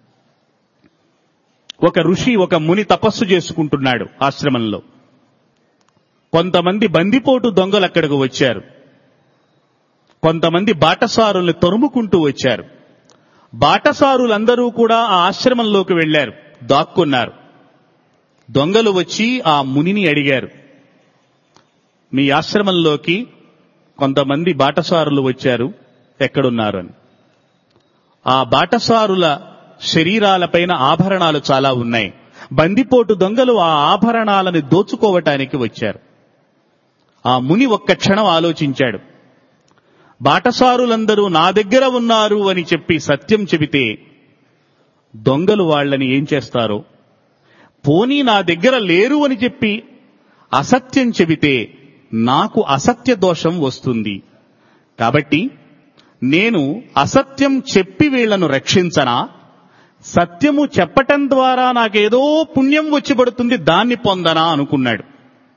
ఒక ఋషి ఒక ముని తపస్సు చేసుకుంటున్నాడు ఆశ్రమంలో కొంతమంది బందిపోటు దొంగలు అక్కడికి వచ్చారు కొంతమంది బాటసారుల్ని తరుముకుంటూ వచ్చారు బాటసారులందరూ కూడా ఆ ఆశ్రమంలోకి వెళ్లారు దాక్కున్నారు దొంగలు వచ్చి ఆ మునిని అడిగారు మీ ఆశ్రమంలోకి కొంతమంది బాటసారులు వచ్చారు ఎక్కడున్నారు అని ఆ బాటసారుల శరీరాలపైన ఆభరణాలు చాలా ఉన్నాయి బందిపోటు దొంగలు ఆ ఆభరణాలను దోచుకోవటానికి వచ్చారు ఆ ముని ఒక్క క్షణం ఆలోచించాడు బాటసారులందరూ నా దగ్గర ఉన్నారు అని చెప్పి సత్యం చెబితే దొంగలు వాళ్ళని ఏం చేస్తారో పోనీ నా దగ్గర లేరు అని చెప్పి అసత్యం చెబితే నాకు అసత్య దోషం వస్తుంది కాబట్టి నేను అసత్యం చెప్పి వీళ్లను రక్షించనా సత్యము చెప్పటం ద్వారా నాకేదో పుణ్యం వచ్చి పడుతుంది దాన్ని పొందనా అనుకున్నాడు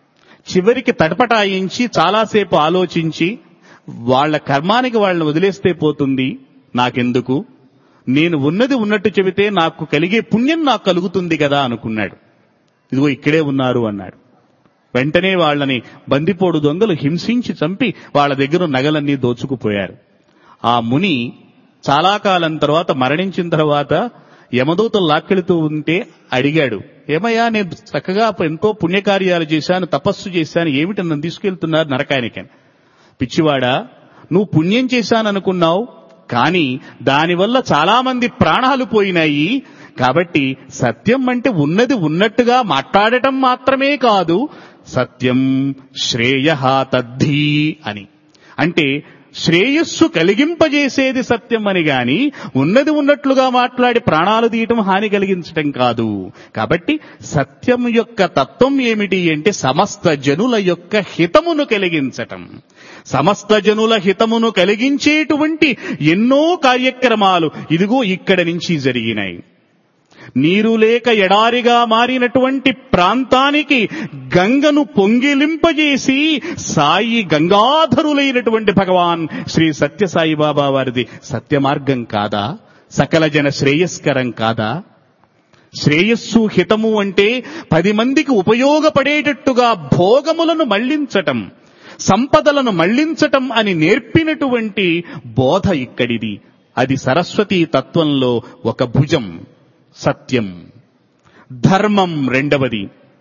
చివరికి తటపటాయించి చాలాసేపు ఆలోచించి వాళ్ళ కర్మానికి వాళ్ళని వదిలేస్తే పోతుంది నాకెందుకు నేను ఉన్నది ఉన్నట్టు చెబితే నాకు కలిగే పుణ్యం నాకు కలుగుతుంది కదా అనుకున్నాడు ఇదిగో ఇక్కడే ఉన్నారు అన్నాడు వెంటనే వాళ్ళని బందిపోడు దొంగలు హింసించి చంపి వాళ్ళ దగ్గర నగలన్నీ దోచుకుపోయారు ఆ ముని చాలా కాలం తర్వాత మరణించిన తర్వాత యమదూతలు లాక్కెళుతూ ఉంటే అడిగాడు ఏమయ్యా నేను చక్కగా ఎంతో పుణ్యకార్యాలు చేశాను తపస్సు చేశాను ఏమిటి నన్ను తీసుకెళ్తున్నారు నరకానికని పిచ్చివాడా నువ్వు పుణ్యం చేశాననుకున్నావు కానీ దానివల్ల చాలా మంది ప్రాణాలు పోయినాయి కాబట్టి సత్యం అంటే ఉన్నది ఉన్నట్టుగా మాట్లాడటం మాత్రమే కాదు సత్యం శ్రేయ తద్ధి అని అంటే శ్రేయస్సు కలిగింపజేసేది సత్యం అని గాని ఉన్నది ఉన్నట్లుగా మాట్లాడి ప్రాణాలు తీయటం హాని కలిగించటం కాదు కాబట్టి సత్యం యొక్క తత్వం ఏమిటి అంటే సమస్త జనుల యొక్క హితమును కలిగించటం సమస్త జనుల హితమును కలిగించేటువంటి ఎన్నో కార్యక్రమాలు ఇదిగో ఇక్కడ నుంచి జరిగినాయి నీరు లేక ఎడారిగా మారినటువంటి ప్రాంతానికి గంగను పొంగిలింపజేసి సాయి గంగాధరులైనటువంటి భగవాన్ శ్రీ సత్యసాయి బాబా వారిది సత్య మార్గం కాదా సకల జన శ్రేయస్కరం కాదా శ్రేయస్సు హితము అంటే పది మందికి ఉపయోగపడేటట్టుగా భోగములను మళ్లించటం సంపదలను మళ్లించటం అని నేర్పినటువంటి బోధ ఇక్కడిది అది సరస్వతీ తత్వంలో ఒక భుజం సత్యం ధర్మం రెండవది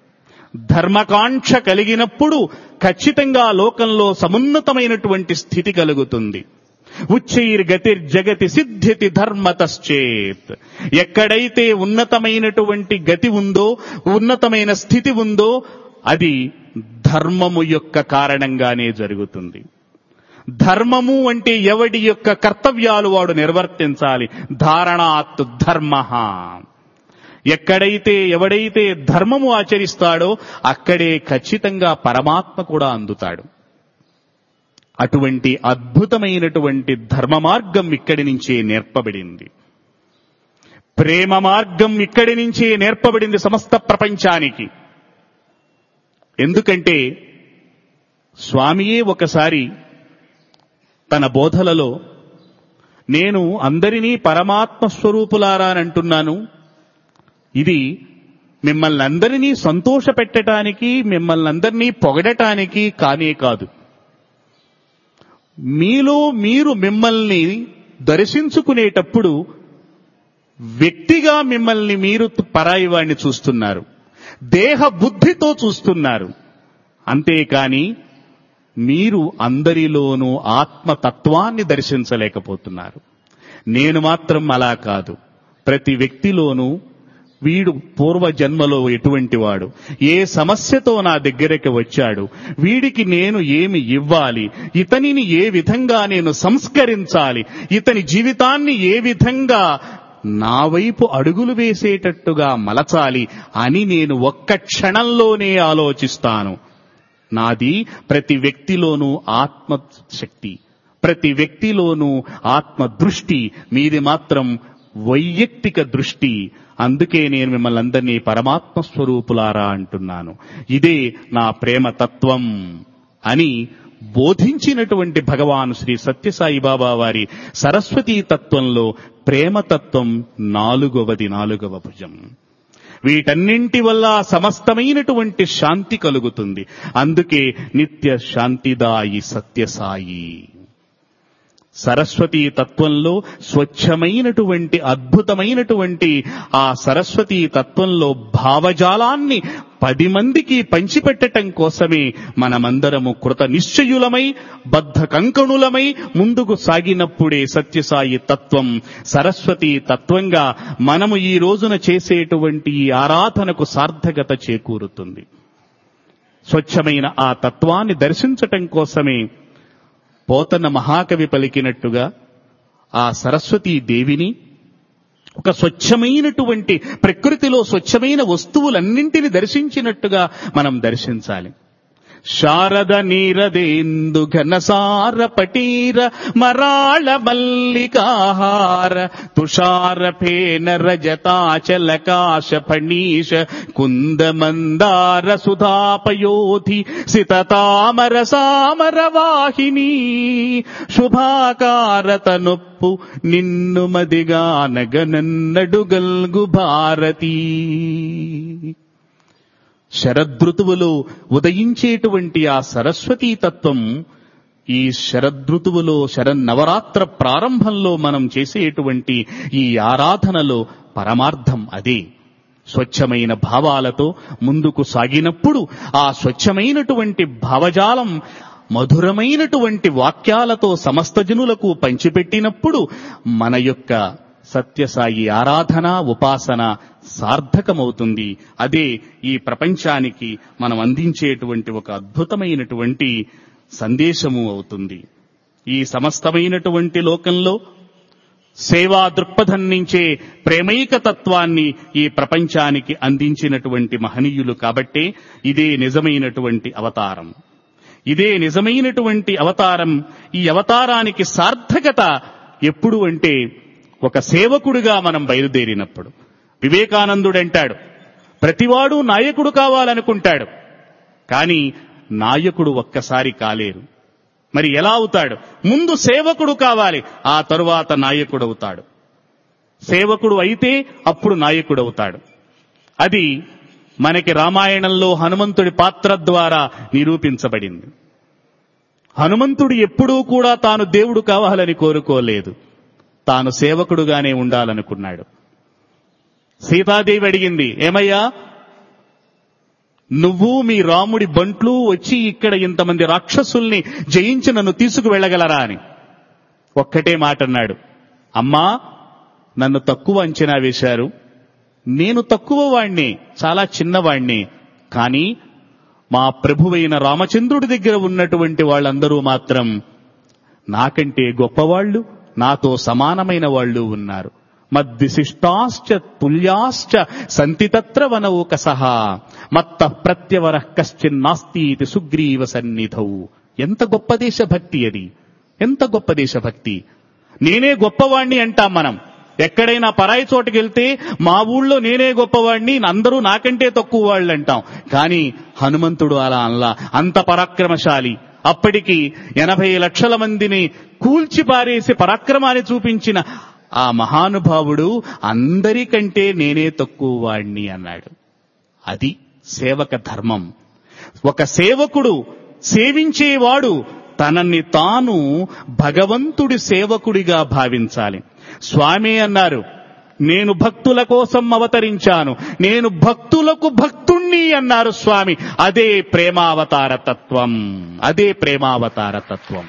ధర్మకాంక్ష కలిగినప్పుడు ఖచ్చితంగా లోకంలో సమున్నతమైనటువంటి స్థితి కలుగుతుంది ఉచ్చైర్గతిర్ జగతి సిద్ధ్యతి ధర్మతశ్చేత్ ఎక్కడైతే ఉన్నతమైనటువంటి గతి ఉందో ఉన్నతమైన స్థితి ఉందో అది ధర్మము యొక్క కారణంగానే జరుగుతుంది ధర్మము అంటే ఎవడి యొక్క కర్తవ్యాలు వాడు నిర్వర్తించాలి ధారణాత్ ధర్మ ఎక్కడైతే ఎవడైతే ధర్మము ఆచరిస్తాడో అక్కడే ఖచ్చితంగా పరమాత్మ కూడా అందుతాడు అటువంటి అద్భుతమైనటువంటి ధర్మ మార్గం ఇక్కడి నుంచే నేర్పబడింది ప్రేమ మార్గం ఇక్కడి నుంచే నేర్పబడింది సమస్త ప్రపంచానికి ఎందుకంటే స్వామియే ఒకసారి తన బోధలలో నేను అందరినీ పరమాత్మ స్వరూపులారా అని అంటున్నాను ఇది మిమ్మల్ని అందరినీ సంతోష పెట్టడానికి మిమ్మల్ని అందరినీ పొగడటానికి కానే కాదు మీలో మీరు మిమ్మల్ని దర్శించుకునేటప్పుడు వ్యక్తిగా మిమ్మల్ని మీరు పరాయి వాడిని చూస్తున్నారు దేహ బుద్ధితో చూస్తున్నారు అంతేకాని మీరు అందరిలోనూ ఆత్మతత్వాన్ని దర్శించలేకపోతున్నారు నేను మాత్రం అలా కాదు ప్రతి వ్యక్తిలోనూ వీడు పూర్వ జన్మలో ఎటువంటి వాడు ఏ సమస్యతో నా దగ్గరికి వచ్చాడు వీడికి నేను ఏమి ఇవ్వాలి ఇతనిని ఏ విధంగా నేను సంస్కరించాలి ఇతని జీవితాన్ని ఏ విధంగా నా వైపు అడుగులు వేసేటట్టుగా మలచాలి అని నేను ఒక్క క్షణంలోనే ఆలోచిస్తాను నాది ప్రతి వ్యక్తిలోనూ ఆత్మశక్తి ప్రతి వ్యక్తిలోనూ ఆత్మ దృష్టి మీది మాత్రం వైయక్తిక దృష్టి అందుకే నేను మిమ్మల్ని అందరినీ పరమాత్మ స్వరూపులారా అంటున్నాను ఇదే నా ప్రేమ తత్వం అని బోధించినటువంటి భగవాన్ శ్రీ సత్యసాయి బాబా వారి సరస్వతీ తత్వంలో ప్రేమతత్వం నాలుగవది నాలుగవ భుజం వీటన్నింటి వల్ల సమస్తమైనటువంటి శాంతి కలుగుతుంది అందుకే నిత్య శాంతిదాయి సత్యసాయి సరస్వతీ తత్వంలో స్వచ్ఛమైనటువంటి అద్భుతమైనటువంటి ఆ సరస్వతీ తత్వంలో భావజాలాన్ని పది మందికి పంచిపెట్టటం కోసమే మనమందరము కృత నిశ్చయులమై బద్ధ కంకణులమై ముందుకు సాగినప్పుడే సత్యసాయి తత్వం సరస్వతీ తత్వంగా మనము ఈ రోజున చేసేటువంటి ఈ ఆరాధనకు సార్థకత చేకూరుతుంది స్వచ్ఛమైన ఆ తత్వాన్ని దర్శించటం కోసమే పోతన్న మహాకవి పలికినట్టుగా ఆ సరస్వతీ దేవిని ఒక స్వచ్ఛమైనటువంటి ప్రకృతిలో స్వచ్ఛమైన వస్తువులన్నింటిని దర్శించినట్టుగా మనం దర్శించాలి శారద నీరదేందు ఘనసార పటీర మరాళ మల్లికాహార తుషార ఫేన రజతాచలకాశ ఫణీష కుంద మందార సుధాపయోధి సితతామర సామర వాహిని శుభాకారతనొప్పు నిన్ను మదిగానగనన్నడుగల్గు భారతీ శరదృతువులో ఉదయించేటువంటి ఆ సరస్వతీ తత్వం ఈ శరదృతువులో శరన్నవరాత్ర ప్రారంభంలో మనం చేసేటువంటి ఈ ఆరాధనలో పరమార్థం అదే స్వచ్ఛమైన భావాలతో ముందుకు సాగినప్పుడు ఆ స్వచ్ఛమైనటువంటి భావజాలం మధురమైనటువంటి వాక్యాలతో సమస్త జనులకు పంచిపెట్టినప్పుడు మన యొక్క సత్యసాయి ఆరాధన ఉపాసన సార్థకమవుతుంది అదే ఈ ప్రపంచానికి మనం అందించేటువంటి ఒక అద్భుతమైనటువంటి సందేశము అవుతుంది ఈ సమస్తమైనటువంటి లోకంలో సేవా దృక్పథం నుంచే ప్రేమైక తత్వాన్ని ఈ ప్రపంచానికి అందించినటువంటి మహనీయులు కాబట్టే ఇదే నిజమైనటువంటి అవతారం ఇదే నిజమైనటువంటి అవతారం ఈ అవతారానికి సార్థకత ఎప్పుడు అంటే ఒక సేవకుడిగా మనం బయలుదేరినప్పుడు వివేకానందుడు అంటాడు ప్రతివాడు నాయకుడు కావాలనుకుంటాడు కానీ నాయకుడు ఒక్కసారి కాలేరు మరి ఎలా అవుతాడు ముందు సేవకుడు కావాలి ఆ తరువాత నాయకుడు అవుతాడు సేవకుడు అయితే అప్పుడు నాయకుడు అవుతాడు అది మనకి రామాయణంలో హనుమంతుడి పాత్ర ద్వారా నిరూపించబడింది హనుమంతుడు ఎప్పుడూ కూడా తాను దేవుడు కావాలని కోరుకోలేదు తాను సేవకుడుగానే ఉండాలనుకున్నాడు సీతాదేవి అడిగింది ఏమయ్యా నువ్వు మీ రాముడి బంట్లు వచ్చి ఇక్కడ ఇంతమంది రాక్షసుల్ని జయించి నన్ను తీసుకువెళ్ళగలరా అని ఒక్కటే మాట అన్నాడు అమ్మా నన్ను తక్కువ అంచనా వేశారు నేను తక్కువ వాణ్ణి చాలా చిన్నవాణ్ణి కానీ మా ప్రభువైన రామచంద్రుడి దగ్గర ఉన్నటువంటి వాళ్ళందరూ మాత్రం నాకంటే గొప్పవాళ్ళు నాతో సమానమైన వాళ్ళు ఉన్నారు మద్విశిష్టాశ్చ తుల్యాశ్చ సంతి తత్ర వనౌక సహా మత్త ప్రత్యవర కశ్చిన్నాస్తి ఇది సుగ్రీవ సన్నిధౌ ఎంత గొప్ప దేశభక్తి అది ఎంత గొప్ప దేశభక్తి నేనే గొప్పవాణ్ణి అంటాం మనం ఎక్కడైనా పరాయి చోటుకి వెళ్తే మా ఊళ్ళో నేనే గొప్పవాణ్ణి అందరూ నాకంటే తక్కువ వాళ్ళు అంటాం కానీ హనుమంతుడు అలా అలా అంత పరాక్రమశాలి అప్పటికి ఎనభై లక్షల మందిని కూల్చి పారేసి పరాక్రమాన్ని చూపించిన ఆ మహానుభావుడు అందరికంటే నేనే తక్కువ వాణ్ణి అన్నాడు అది సేవక ధర్మం ఒక సేవకుడు సేవించేవాడు తనని తాను భగవంతుడి సేవకుడిగా భావించాలి స్వామి అన్నారు నేను భక్తుల కోసం అవతరించాను నేను భక్తులకు భక్తుణ్ణి అన్నారు స్వామి అదే ప్రేమావతార తత్వం అదే ప్రేమావతార తత్వం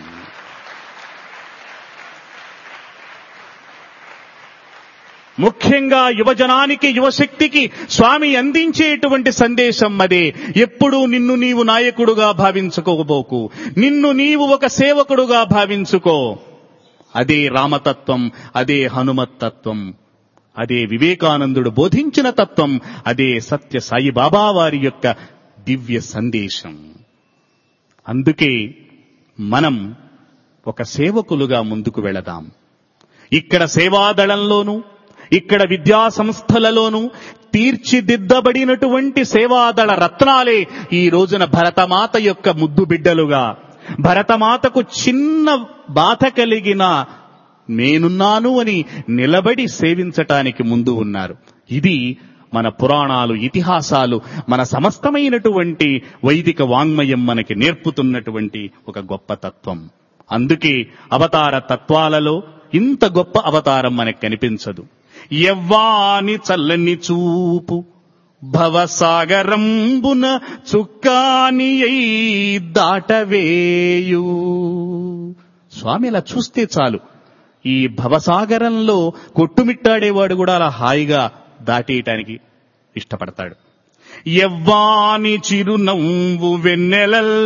ముఖ్యంగా యువజనానికి యువశక్తికి స్వామి అందించేటువంటి సందేశం అదే ఎప్పుడూ నిన్ను నీవు నాయకుడుగా భావించుకోబోకు నిన్ను నీవు ఒక సేవకుడుగా భావించుకో అదే రామతత్వం అదే హనుమత్తత్వం అదే వివేకానందుడు బోధించిన తత్వం అదే సత్య సాయిబాబా వారి యొక్క దివ్య సందేశం అందుకే మనం ఒక సేవకులుగా ముందుకు వెళదాం ఇక్కడ సేవాదళంలోనూ ఇక్కడ విద్యా సంస్థలలోనూ తీర్చిదిద్దబడినటువంటి సేవాదళ రత్నాలే ఈ రోజున భరతమాత యొక్క ముద్దు బిడ్డలుగా భరతమాతకు చిన్న బాధ కలిగిన నేనున్నాను అని నిలబడి సేవించటానికి ముందు ఉన్నారు ఇది మన పురాణాలు ఇతిహాసాలు మన సమస్తమైనటువంటి వైదిక వాంగ్మయం మనకి నేర్పుతున్నటువంటి ఒక గొప్ప తత్వం అందుకే అవతార తత్వాలలో ఇంత గొప్ప అవతారం మనకు కనిపించదు ఎవ్వాని చల్లని చూపు భవసాగరంబున చుక్కాని అయి దాటవేయు స్వామి అలా చూస్తే చాలు ఈ భవసాగరంలో కొట్టుమిట్టాడేవాడు కూడా అలా హాయిగా దాటేయటానికి ఇష్టపడతాడు ఎవ్వాని చిరునవ్వు వెన్నెలల్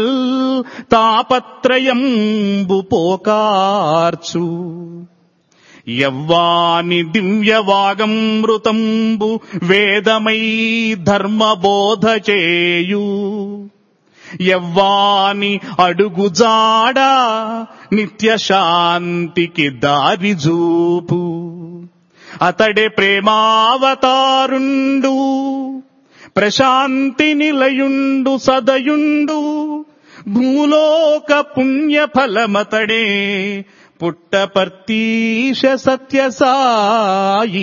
తాపత్రయంబు పోకార్చు యవ్వాని దివ్యవాగమృతంబు వేదమై ధర్మబోధ చేయు ఎవ్వాని అడుగుజాడ నిత్య శాంతికి దారి చూపు అతడే ప్రేమావతారుండు ప్రశాంతి నిలయుండు సదయుండు భూలోక పుణ్య ఫలమతడే పుట్టపర్తీశ సత్యసాయి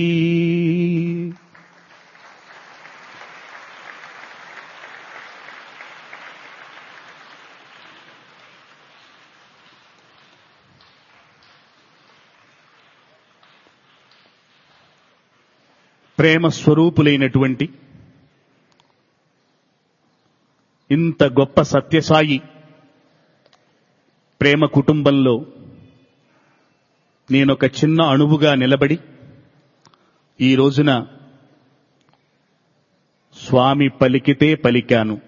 ప్రేమ స్వరూపులైనటువంటి ఇంత గొప్ప సత్యసాయి ప్రేమ కుటుంబంలో నేనొక చిన్న అణువుగా నిలబడి ఈ రోజున స్వామి పలికితే పలికాను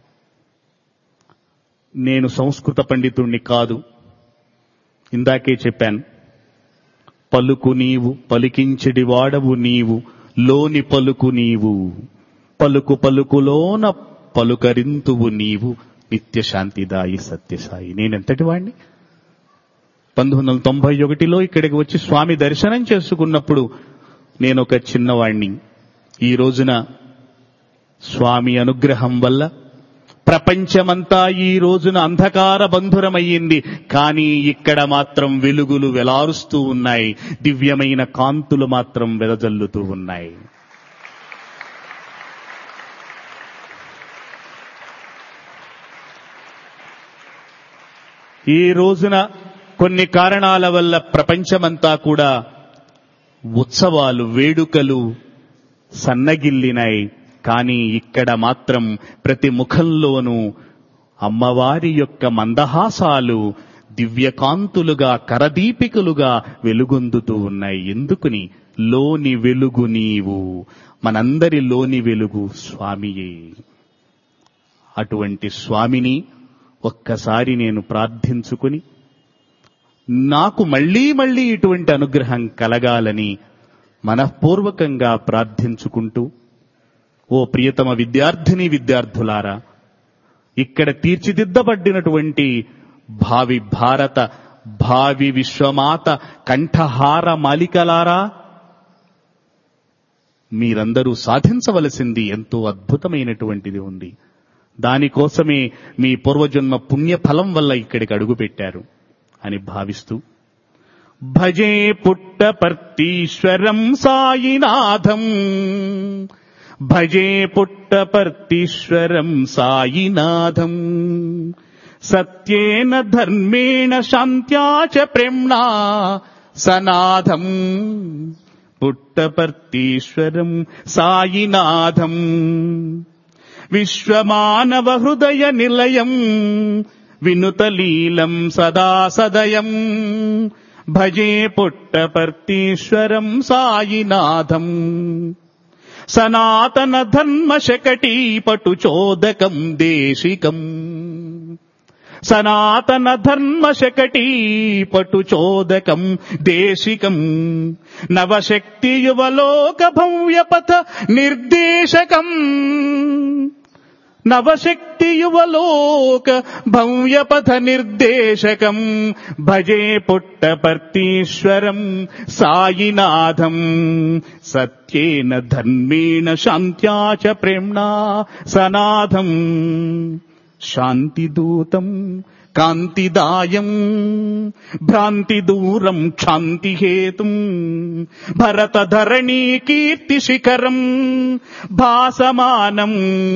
నేను సంస్కృత పండితుణ్ణి కాదు ఇందాకే చెప్పాను పలుకు నీవు పలికించడి వాడవు నీవు లోని పలుకు నీవు పలుకు పలుకులోన పలుకరింతువు నీవు నిత్య శాంతిదాయి సత్యసాయి నేనెంతటి వాణ్ణి పంతొమ్మిది వందల తొంభై ఒకటిలో ఇక్కడికి వచ్చి స్వామి దర్శనం చేసుకున్నప్పుడు నేను ఒక చిన్నవాణ్ణి ఈ రోజున స్వామి అనుగ్రహం వల్ల ప్రపంచమంతా ఈ రోజున అంధకార బంధురమయ్యింది కానీ ఇక్కడ మాత్రం వెలుగులు వెలారుస్తూ ఉన్నాయి దివ్యమైన కాంతులు మాత్రం వెదజల్లుతూ ఉన్నాయి ఈ రోజున కొన్ని కారణాల వల్ల ప్రపంచమంతా కూడా ఉత్సవాలు వేడుకలు సన్నగిల్లినాయి కానీ ఇక్కడ మాత్రం ప్రతి ముఖంలోనూ అమ్మవారి యొక్క మందహాసాలు దివ్యకాంతులుగా కరదీపికలుగా వెలుగొందుతూ ఉన్నాయి ఎందుకుని లోని వెలుగు నీవు మనందరి లోని వెలుగు స్వామియే అటువంటి స్వామిని ఒక్కసారి నేను ప్రార్థించుకుని నాకు మళ్లీ మళ్లీ ఇటువంటి అనుగ్రహం కలగాలని మనఃపూర్వకంగా ప్రార్థించుకుంటూ ఓ ప్రియతమ విద్యార్థిని విద్యార్థులారా ఇక్కడ తీర్చిదిద్దబడినటువంటి భావి భారత భావి విశ్వమాత కంఠహార మాలికలారా మీరందరూ సాధించవలసింది ఎంతో అద్భుతమైనటువంటిది ఉంది దానికోసమే మీ పూర్వజన్మ పుణ్య ఫలం వల్ల ఇక్కడికి అడుగుపెట్టారు అని భావిస్తూ భజే పుట్టపర్తీశ్వరం సాయినాథం భజే పుట్టపర్తీశ్వరం సాయినాథం సత్యేన ధర్మేణ శాంత్యా చ ప్రేమ్ణా సనాథం పుట్టపర్తీశ్వరం సాయినాథం విశ్వమానవ హృదయ నిలయం వినుతలీలం సదా సదయం భజే పుట్టపర్తీశ్వరం సాయినాథం సనాతన ధర్మ శకటీ పటు చోదకం దేశికం సనాతన ధర్మ శకటీ పటు చోదకం దేశికం నవశక్తి యువలోక భవ్యపథ నిర్దేశకం నవశక్తి యువలోక భవ్యపథ నిర్దేశకం భజే పుట్టపర్తీశ్వరం సాయినాథం సత్యేన ధర్మేణ శాంత్యా చ ప్రేమ్ణా సనాథం శాంతిదూతం కాంతిదాయం భ్రాంతిదూరం క్షాంతిహేతుం భరతధరణీ కీర్తిశిఖరం భాసమానం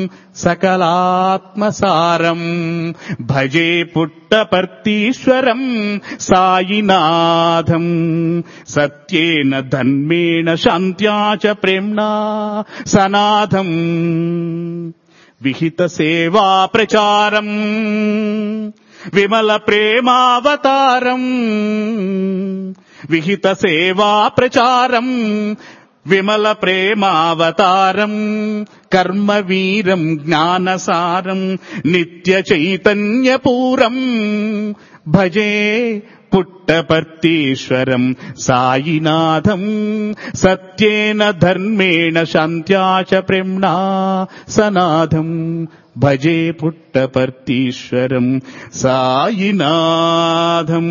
సకలాత్మసారం భజే పుట్టపర్తీశ్వరం సాయినాథం సత్యేన ధన్మేణ శాంత్యా చ ప్రేమ్ణా సనాథం విహిత సేవా ప్రచారం విమల ప్రేమావతారం విహిత సేవా ప్రచారం విమల ప్రేమావతారం కర్మవీరం జ్ఞానసారం నిత్య చైతన్యపూరం భజే పుట్టపర్తీశ్వరం సాయినాథం సత్యేన ధర్మేణ శాంత్యాచ ప్రేమ్ణా సనాథం భజే పుట్టపర్తీశ్వరం సాయినాథం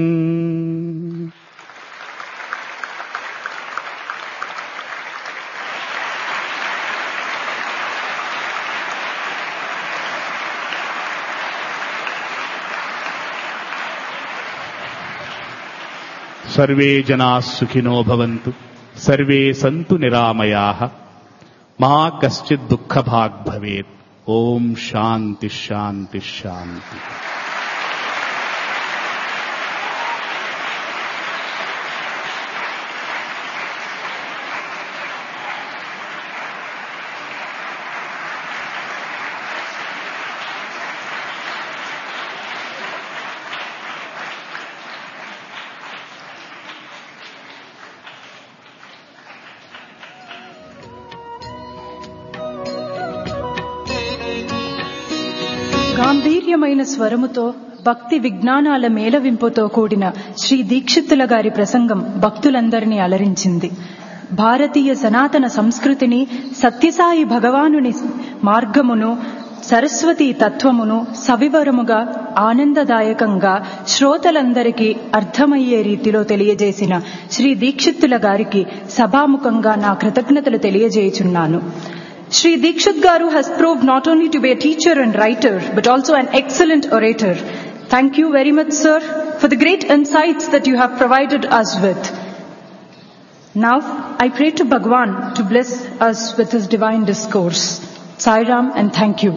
సర్వే జనా సుఖినో భవంతు సర్వే సంతు నిరామయాః మా కశ్చిత్ దుఃఖభాగ్ భవేత్ ఓం శాంతి శాంతి శాంతి గాంభీర్యమైన స్వరముతో భక్తి విజ్ఞానాల మేళవింపుతో కూడిన శ్రీ దీక్షితుల గారి ప్రసంగం భక్తులందరినీ అలరించింది భారతీయ సనాతన సంస్కృతిని సత్యసాయి భగవానుని మార్గమును సరస్వతి తత్వమును సవివరముగా ఆనందదాయకంగా శ్రోతలందరికీ అర్థమయ్యే రీతిలో తెలియజేసిన శ్రీ దీక్షిత్తుల గారికి సభాముఖంగా నా కృతజ్ఞతలు తెలియజేయుచున్నాను Sri Dikshit Garu has proved not only to be a teacher and writer, but also an excellent orator. Thank you very much, sir, for the great insights that you have provided us with. Now, I pray to Bhagwan to bless us with his divine discourse. Sairam and thank you.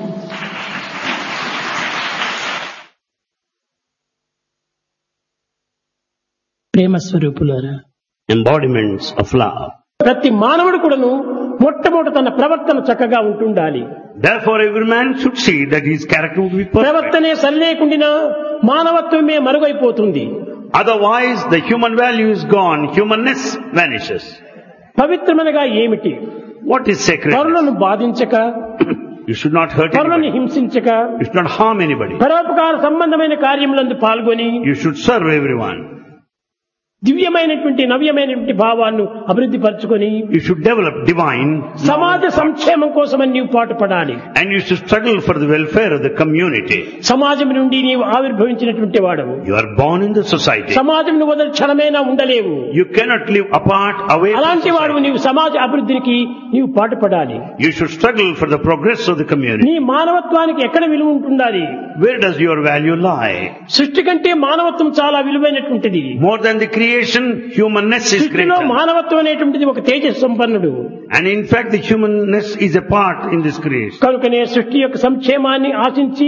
ప్రేమ స్వరూపులారా embodiments of love. ప్రతి మానవుడు కూడాను మొట్టమొదటి తన ప్రవర్తన చక్కగా ఉంటుండాలి Therefore, every man should see that his character would be perfect. ప్రవర్తనే సరిలేకుండా మానవత్వమే మరుగైపోతుంది Otherwise, the human value is gone, humanness vanishes. పవిత్రమనగా ఏమిటి What is sacred? పరులను బాధించక You should not hurt పరులను anybody. హింసించక You should not harm anybody. పరోపకార సంబంధమైన కార్యములందు పాల్గొని You should serve everyone. దివ్యమైనటువంటి నవ్యమైనటువంటి భావాన్ని అభివృద్ధి పరచుకొని You should develop divine సమాజ సంక్షేమం కోసమని నీవు పాటుపడాలి and you should struggle for the welfare of the community. సమాజం నుండి నీవు ఆవిర్భవించినటువంటి వాడవు You are born in the society. సమాజం వదిలి క్షణమైనా ఉండలేవు You cannot live apart, away from అలాంటి వాడు society. నీవు సమాజ అభివృద్ధికి నీవు పాటుపడాలి You should struggle for the progress of the community. నీ మానవత్వానికి ఎక్కడ విలువ ఉంటుండాలి Where does your value lie? సృష్టి కంటే మానవత్వం చాలా విలువైనటువంటిది More than the creation, humanness is సృష్టిలో greater. మానవత్వం అనేటువంటిది ఒక తేజస్ సంపన్నుడు And in fact, the humanness is a part in this creation. కనుకనే సృష్టి యొక్క సంక్షేమాన్ని ఆశించి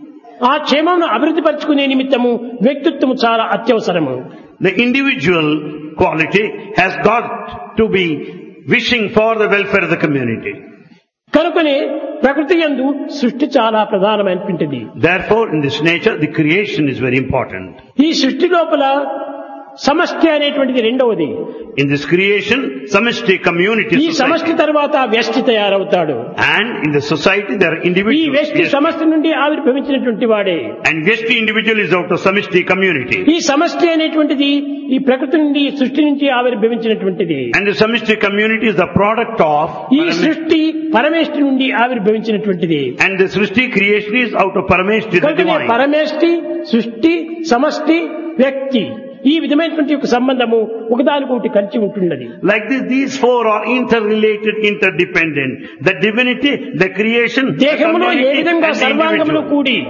ఆ క్షేమమును అభివృద్ధి పరచుకునే నిమిత్తము వ్యక్తిత్వము చాలా అత్యవసరము The individual quality has got to be wishing for the welfare of the community. కనుకనే ప్రకృతి యందు సృష్టి చాలా ప్రధానమైనటువంటిది Therefore, in this nature, the creation is very important. ఈ సృష్టి లోపల సమష్టి అనేటువంటిది రెండవది In this creation, samishti community ఈ సమష్టి society. తర్వాత వ్యష్టి తయారవుతాడు And in the society, there are ఈ individuals. వ్యష్టి Yes. సమష్టి నుండి ఆవిర్భవించినటువంటి వాడే And Vyashti individual is out of samishti community. ఈ సమష్టి అనేటువంటిది ఈ ప్రకృతి నుండి ఈ సృష్టి నుంచి ఆవిర్భవించినటువంటిది And the samishti community is the product of ఈ సృష్టి పరమేష్టి నుండి ఆవిర్భవించినటువంటిది and the Srishti creation is out of Parameshti, the కనుకనే divine. పరమేష్టి సృష్టి సమష్టి వ్యక్తి ఈ విధమైనటువంటి ఒక సంబంధము ఒకదానికొకటి కలిసి ఉంటున్నది Like this, these four are interrelated, interdependent. The divinity, the creation, the దేహములో ఏ community, విధంగా and the సర్వాంగములు individual. కూడి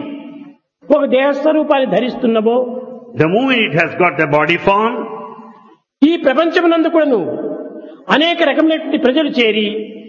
ఒక దేహస్వరూపాన్ని ధరిస్తున్నవో The moment it has got a body form, ఈ ప్రపంచమునందు కూడాను అనేక రకమైనటువంటి ప్రజలు చేరి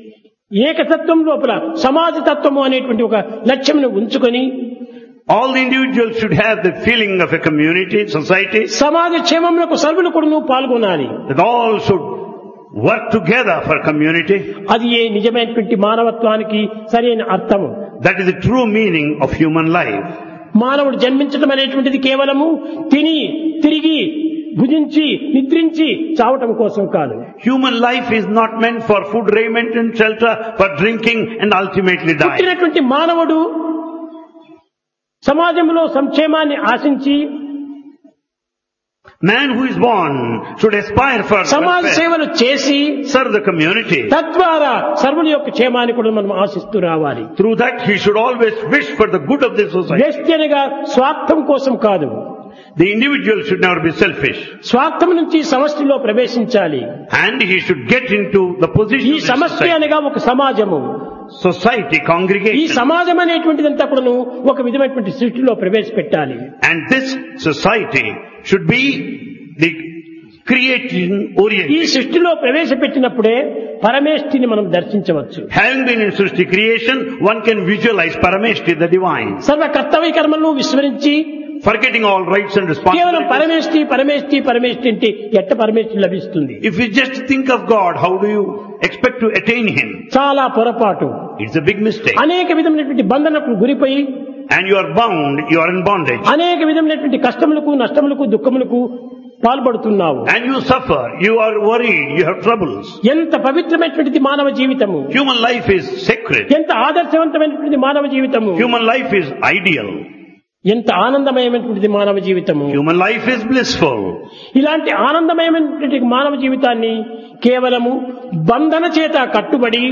ఏకతత్వం లోపల సమాజ తత్వము అనేటువంటి ఒక లక్ష్యమును ఉంచుకొని all the individuals should have the feeling of a community, society, సమాజ క్షేమములకు సర్వులు కూడాను పాల్గొనాలి that all should work together for community. అది ఏ నిజమైనటువంటి మానవత్వానికి సరైన అర్థము That is the true meaning of human life. మానవుడు జన్మించడం అనేటువంటిది కేవలము తిని తిరిగి భుజించి నిద్రించి చావటం కోసం కాదు Human life is not meant for food, raiment and shelter, for drinking and ultimately die. పుట్టినటువంటి మానవుడు సమాజంలో సంక్షేమాన్ని ఆశించి Man who is born should aspire for సమాజ welfare, సేవలు చేసి serve the community. తద్వారా సర్వుల యొక్క క్షేమాన్ని కూడా మనం ఆశిస్తూ రావాలి Through that he should always wish for the good of the society. వ్యక్తి అనగా స్వార్థం కోసం కాదు The individual should never be selfish. స్వార్థం నుంచి సమష్టిలో ప్రవేశించాలి And he should get into the ఈ position of the సమష్టి society. అనగా ఒక సమాజము society, ఈ congregation. సమాజం అనేటువంటిదంతా కూడాను ఒక విధమైనటువంటి సృష్టిలో ప్రవేశపెట్టాలి And this society should be the creating ఈ oriented. సృష్టిలో ప్రవేశపెట్టినప్పుడే పరమేష్ఠిని మనం దర్శించవచ్చు Having been in Srishti creation, one can visualize Parameshti, the divine. సర్వ కర్తవ్య కర్మలను విస్మరించి Forgetting all rights and కేవలం responsibilities. పరమేష్ఠి పరమేష్ఠి పరమేష్ఠి అంటే ఎట్ట పరమేష్ఠి లభిస్తుంది If you just think of God, how do you expect to attain Him? చాలా పొరపాటు It's a big mistake. అనేక విధమైనటువంటి బంధనకు గురిపోయి And you are bound, you are in bondage. అనేక విధమైనటువంటి కష్టములకు నష్టములకు దుఃఖములకు పాల్పడుతున్నావు And you suffer, you are worried, you have troubles. ఎంత పవిత్రమైనటువంటిది మానవ జీవితము Human life is sacred. ఎంత ఆదర్శవంతమైనటువంటిది మానవ జీవితము Human life is ideal. ఎంత ఆనందమయమైనటువంటిది మానవ జీవితము Human life is blissful. ఇలాంటి ఆనందమయమైనటువంటి మానవ జీవితాన్ని కేవలము బంధన చేత కట్టుబడి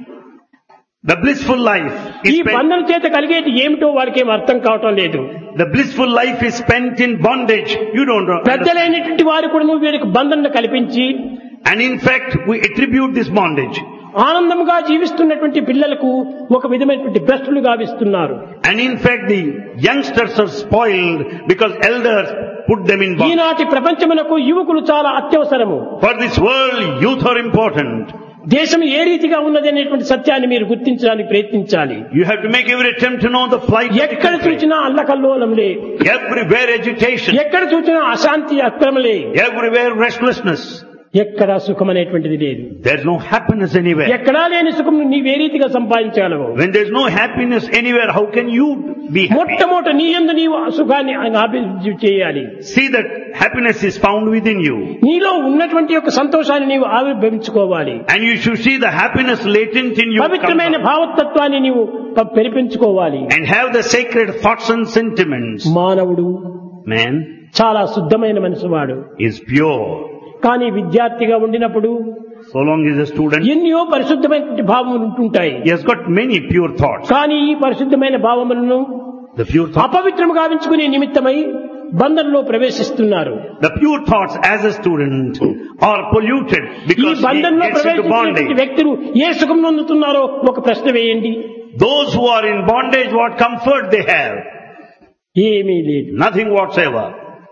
The blissful life ఈ is spent, బంధన చేత కలిగేది ఏమిటో వారికి ఏం అర్థం కావటం లేదు the blissful life is spent in bondage. You don't know. పెద్దలైనటువంటి వారు కూడా నువ్వు వీరికి బంధన కల్పించి And in fact, we attribute this bondage. ఆనందముగా జీవిస్తున్నటువంటి పిల్లలకు ఒక విధమైనటువంటి భ్రష్టులు గావిస్తున్నారు And in fact, the youngsters are spoiled because elders put them in bondage. ఈనాటి ప్రపంచమునకు యువకులు చాలా అత్యవసరము For this world, youth are important. దేశం ఏ రీతిగా ఉన్నది అనేటువంటి సత్యాన్ని మీరు గుర్తించడానికి ప్రయత్నించాలి You have to make every attempt to know the plight of the ఎక్కడ country. చూసినా అల్లకల్లోలములే Everywhere agitation. ఎక్కడ చూసినా అశాంతి అక్రమలే Everywhere restlessness. ఎక్కడా సుఖం అనేటువంటిది లేదు There's no happiness anywhere. ఎక్కడా లేని సుఖం నీవే రీతిగా సంపాదించగలవు When there's no happiness anywhere, how can you be happy? మొట్టమొదట నీ యందు నీవు ఆ సుఖాన్ని అభివృద్ధి చేయాలి See that happiness is found within you. నీలో ఉన్నటువంటి యొక్క సంతోషాన్ని నీవు ఆవిర్భవించుకోవాలి And you should see the happiness latent in you. come పవిత్రమైన out. భావతత్వాన్ని నీవు ప- పెరిపించుకోవాలి And have the sacred thoughts and sentiments. మానవుడు Man చాలా శుద్ధమైన మనసువాడు is pure. కానీ విద్యార్థిగా ఉండినప్పుడు So long as a student, ఎన్నో పరిశుద్ధమైనటువంటి భావములు ఉంటుంటాయి he has got many pure thoughts. కానీ ఈ పరిశుద్ధమైన భావములను The pure thoughts, అపవిత్రము గావించుకునే నిమిత్తమై బంధంలో ప్రవేశిస్తున్నారు the pure thoughts as a student are polluted ఈ because he బంధంలో gets into ప్రవేశించినటువంటి bondage. వ్యక్తులు ఏ సుఖం పొందుతున్నారో ఒక ప్రశ్న వేయండి Those who are in bondage, what comfort they have? ఏమీ లేదు Nothing whatsoever.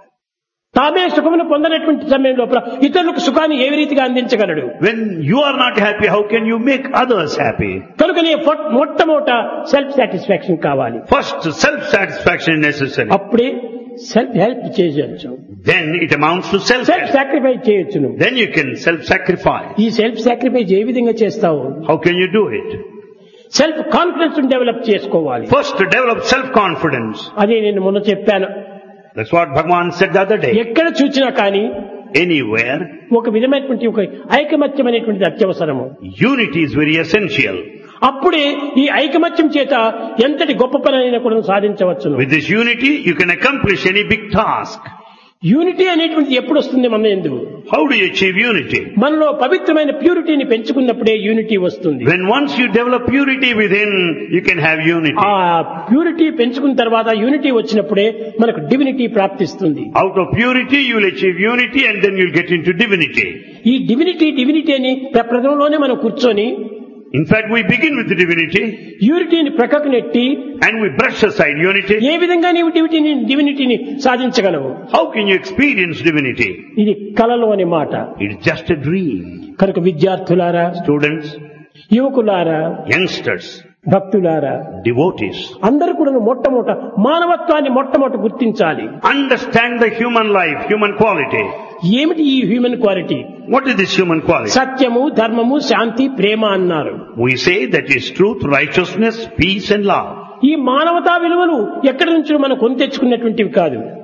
తామే సుఖమును పొందనటువంటి సమయం లోపల ఇతరులకు సుఖాన్ని ఏ రీతిగా అందించగలడు When you are not happy, how can you make others happy? కనుకనే ఫట్- మొట్టమొదట సెల్ఫ్ సాటిస్ఫాక్షన్ కావాలి First, self-satisfaction is necessary. అప్పుడే సెల్ఫ్ హెల్ప్ చేయొచ్చు Then it amounts to self self-help. Sacrifice చేయొచ్చును Then you can self-sacrifice. ఈ సెల్ఫ్ సాక్రిఫైస్ ఏ విధంగా చేస్తావు How can you do it? Self confidence develop చేసుకోవాలి First, develop self-confidence. అదే నేను మొన్న చెప్పాను That's what Bhagavan said the other day. ఎక్కడ చూసినా కానీ Anywhere, ఒక విధమైనటువంటి ఒక ఐకమత్యమైనటువంటిది అత్యవసరము unity is very essential. అప్పుడే ఈ ఐకమత్యం చేత ఎంతటి గొప్ప పని అయినా కూడా సాధించవచ్చును With this unity, you can accomplish any big task. Unity అనేటువంటిది ఎప్పుడు వస్తుంది మన ఎందుకు How do you achieve unity? మనలో పవిత్రమైన ప్యూరిటీని పెంచుకున్నప్పుడే యూనిటీ వస్తుంది When once you develop purity within, you can have unity. ఆ ప్యూరిటీ పెంచుకున్న తర్వాత యూనిటీ వచ్చినప్పుడే మనకు డివినిటీ ప్రాప్తిస్తుంది Out of purity, you will achieve unity and then you'll get into divinity. ఈ డివినిటీ డివినిటీ అని ప్రప్రథంలోనే మనం కూర్చొని In fact, we begin with the divinity యూనిటీని ప్రక్కకు నెట్టి and we brush aside unity. ఏ విధంగా నీవు డివిటీని డివినిటీని సాధించగలవు How can you experience divinity? ఇది కలలో అనే మాట It's just a dream. కనుక విద్యార్థులారా Students, యువకులారా youngsters, భక్తులారా devotees, అందరూ కూడా మొట్టమొదట మానవత్వాన్ని మొట్టమొదట గుర్తించాలి understand the human life, human quality. ఏమిటి ఈ human quality What is this human quality? సత్యము ధర్మము శాంతి ప్రేమ అన్నారు We say that is truth, righteousness, peace and love. ఈ మానవతా విలువలు ఎక్కడి నుంచో మనం కొని తెచ్చుకున్నటువంటివి కాదు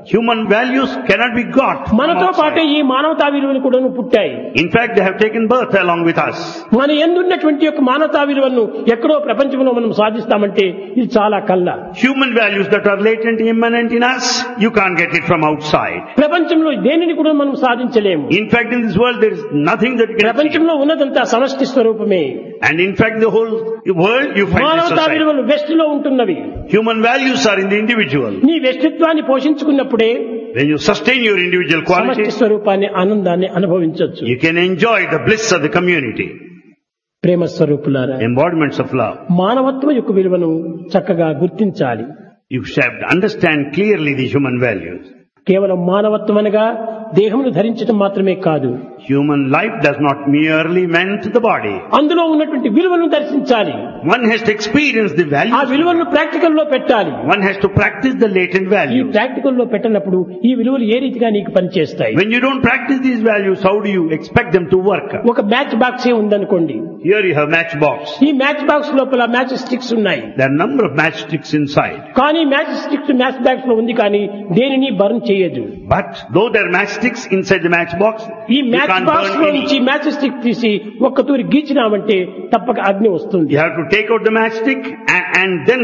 Human values cannot be got. from మనతో outside. పాటే ఈ మానవతా విలువలు కూడా పుట్టాయి In fact, they have taken birth along with us. మన ఎందున్నటువంటి యొక్క మానవతా విలువలను ఎక్కడో ప్రపంచంలో మనం సాధిస్తామంటే ఇది చాలా కళ్ళ Human values that are latent, immanent in us, you can't get it from outside. ప్రపంచంలో దేనిని కూడా మనం సాధించలేము In fact, in this world, there is nothing that you can achieve. ప్రపంచంలో ఉన్నదంతా సమష్టి స్వరూపమే And in fact, the whole world, you find this మానవతా society. విలువలు వెస్ట్ లో ఉంటున్నవి Human values are in the individual. నీ వ్యక్తిత్వాన్ని పోషించుకున్నప్పుడే When you sustain your individual సమష్టి qualities, స్వరూపాన్ని ఆనందాన్ని అనుభవించవచ్చు you can enjoy the bliss of the community, ప్రేమ స్వరూపులారా embodiments of love. మానవత్వం యొక్క విలువను చక్కగా గుర్తించాలి You should have to understand clearly the human values. కేవలం మానవత్వం అనగా దేహమును ధరించడం మాత్రమే కాదు Human life does not merely meant the body. అందులో ఉన్నటువంటి విలువలను దర్శించాలి One has to experience the ఆ values. విలువలను ప్రాక్టికల్ లో పెట్టాలి One has to practice the latent ఈ values. ప్రాక్టికల్ లో పెట్టినప్పుడు ఈ విలువలు ఏ రీతిగా నీకు పనిచేస్తాయి When you don't practice these values, how do you expect them to work? ఒక మ్యాచ్ బాక్స్ ఏ ఉందనుకోండి Here you have matchbox. ఈ మ్యాచ్ బాక్స్ లోపల మ్యాచ్ స్టిక్స్ ఉన్నాయి There are a number of matchsticks inside. కానీ మ్యాచ్ స్టిక్స్ మ్యాచ్ బాక్స్ లో ఉంది కానీ దేనిని బర్న్ చేయదు But though there are matchsticks inside the matchbox, ఈ you match can't box burn లో any. నుంచి మ్యాచ్ స్టిక్ తీసి ఒక్క తూరి గీచినామంటే తప్పక అగ్ని వస్తుంది You have to take out the matchstick and, and then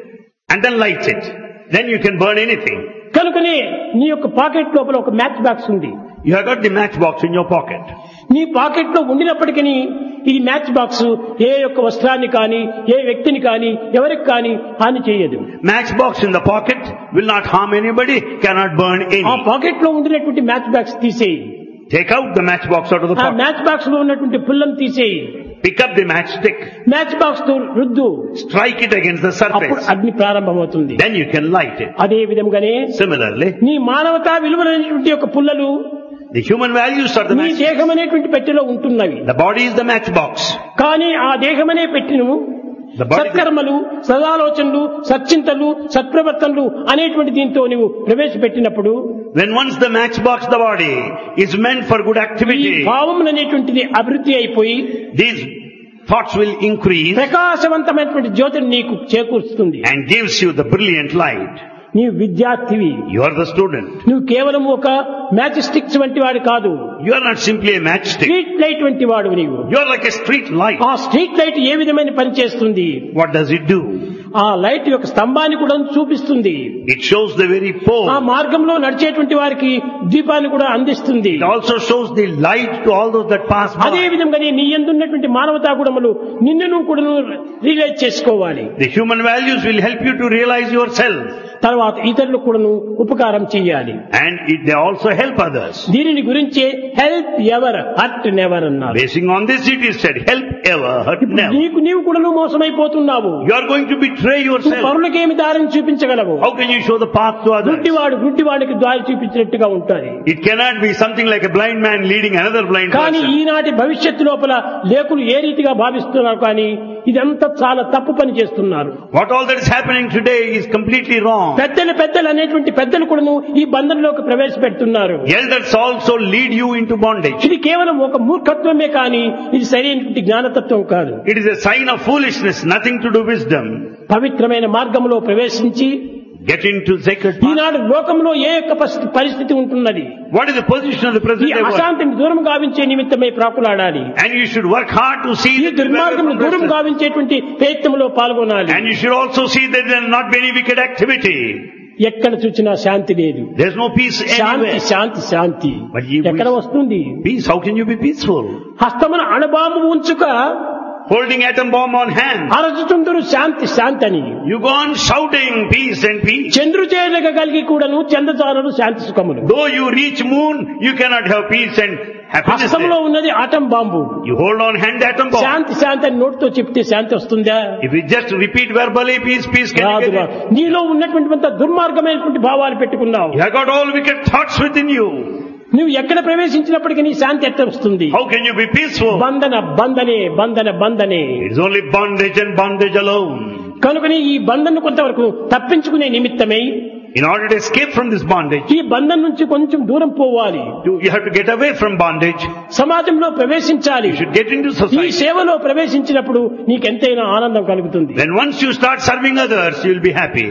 and then light it. Then you can burn anything. కనుకనే నీ యొక్క పాకెట్ లోపల ఒక మ్యాచ్ బాక్స్ ఉంది You have got the matchbox in your pocket. నీ పాకెట్ లో ఉండినప్పటికీ ఈ మ్యాచ్ బాక్స్ ఏ యొక్క వస్త్రాన్ని కానీ ఏ వ్యక్తిని కానీ ఎవరికి కానీ హాని చేయదు Matchbox in the pocket will not harm anybody, cannot burn ఆ any. పాకెట్ లో ఉండినటువంటి మ్యాచ్ బాక్స్ తీసేయి Take out the matchbox out of the ఆ pocket. మ్యాచ్ బాక్స్ లో ఉన్నటువంటి పుల్లను తీసేయి Pick up the matchstick. Match box తో రుద్దు Strike it against the అప్పుడు surface. అగ్ని ప్రారంభమవుతుంది Then you can light it. అదే విధంగానే Similarly, నీ మానవతా విలువలైనటువంటి యొక్క పుల్లలు the human values are the నీ matchstick. దేహం అనేటువంటి పెట్టెలో ఉంటున్నవి The body is the matchbox. కానీ ఆ దేహమనే పెట్టిను The body, సత్కర్మలు సదాలోచనలు సచ్చింతలు సత్ప్రవర్తనలు అనేటువంటి దీంతో నువ్వు ప్రవేశపెట్టినప్పుడు when once the matchbox, the body, is meant for good ఈ activity, భావం అనేటువంటిది అభివృద్ధి అయిపోయి these thoughts will increase ప్రకాశవంతమైనటువంటి జ్యోతిని నీకు చేకూరుస్తుంది and gives you the brilliant light. నీవు విద్యార్థివి You are the student. నువ్వు కేవలం ఒక మ్యాచ్ స్టిక్స్ వంటి వాడు కాదు You are not simply a matchstick. Street light వంటి వాడు నీవు You are like a street light. ఆ స్ట్రీట్ లైట్ ఏ విధమైన పని చేస్తుంది What does it do? ఆ లైట్ యొక్క స్తంభాన్ని కూడా చూపిస్తుంది It shows the very ఆ pole. మార్గంలో నడిచేటువంటి వారికి దీపాన్ని కూడా అందిస్తుంది It also shows the light to all those that pass అదే by. విధంగానే నీ ఎందున్నటువంటి మానవతా గుణములు నిన్ను కూడా రియలైజ్ చేసుకోవాలి The human values will help you to realize yourself. తర్వాత ఇతరులకు కూడాను ఉపకారం చేయాలి And it, they also help others. దీనిని గురించే హెల్ప్ ఎవర్ హర్ట్ నెవర్ అన్నారు Basing on this, it is said, help ever, hurt ఇప్పుడు never. నీకు నీవు కూడాను మోసమైపోతున్నావు You are going to betray నువ్వు yourself. పరులకేమి దారిని చూపించగలవు How can you show the path to others? గుడ్డివాడు గుడ్డివాడికి దారి చూపించినట్టుగా ఉంటుంది It cannot be something like a blind man leading another blind కానీ person. ఈనాటి భవిష్యత్తు లోపల లేకులు ఏ రీతిగా భావిస్తున్నారు కానీ ఇదంతా చాలా తప్పు పని చేస్తున్నారు What all that is happening today is completely wrong. పెద్దలు పెద్దలు అనేటువంటి పెద్దలు కూడాను ఈ బంధంలోకి ప్రవేశపెడుతున్నారు Elders also lead you into bondage. ఇది కేవలం ఒక మూర్ఖత్వమే కానీ ఇది సరైనటువంటి జ్ఞానతత్వం కాదు It is a sign of foolishness, nothing to do wisdom. పవిత్రమైన మార్గంలో ప్రవేశించి Get into sacred path. ఈనాడు లోకంలో ఏ యొక్క పరిస్థితి- పరిస్థితి ఉంటున్నది What is the position of the ఈ present day world? అశాంతిని దూరం గావించే నిమిత్తమై ప్రాకులాడాలి And you should work hard to see ఈ that you are దుర్మార్గం దూరం progressive. గావించేటువంటి ప్రయత్నంలో పాల్గొనాలి And you should also see that there will not be any wicked activity. ఎక్కడ చూసినా శాంతి లేదు There's no peace Shanti anywhere. Shanti Shanti But you- ఎక్కడ వస్తుంది Peace, how can you be peaceful? హస్తమున అణబాంబు ఉంచుక Holding atom bomb on hand. అరచుతుందరు శాంతి శాంతి అని You go on shouting peace and peace. Chandru చేరగ కలిగి కూడాను చంద్రచారులు శాంతి సుఖములు Though you reach moon, you cannot have peace and happiness. హస్తంలో there. ఉన్నది atom bomb You hold on hand atom bomb. శాంతి శాంతి అని నోటితో చెప్తే శాంతి వస్తుందా If you just repeat verbally peace, peace, can you రాదు get రాదు. it? నీలో ఉన్నటువంటి అంత దుర్మార్గమైనటువంటి భావాలు పెట్టుకున్నావు You have got all wicked thoughts within you. నువ్వు ఎక్కడ ప్రవేశించినప్పటికీ నీ శాంతి ఎట్ట వస్తుంది How can you be peaceful? బంధన బంధనే బంధన బంధనే It is only bondage and bondage alone. కనుకని ఈ బంధను కొంతవరకు తప్పించుకునే నిమిత్తమై In order to escape from this bondage, ఈ బంధం నుంచి కొంచెం దూరం పోవాలి you, you have to get away from bondage. సమాజంలో ప్రవేశించాలి You should get into ఈ society. సేవలో ప్రవేశించినప్పుడు నీకెంతైనా ఆనందం కలుగుతుంది When once you start serving others, you will be happy.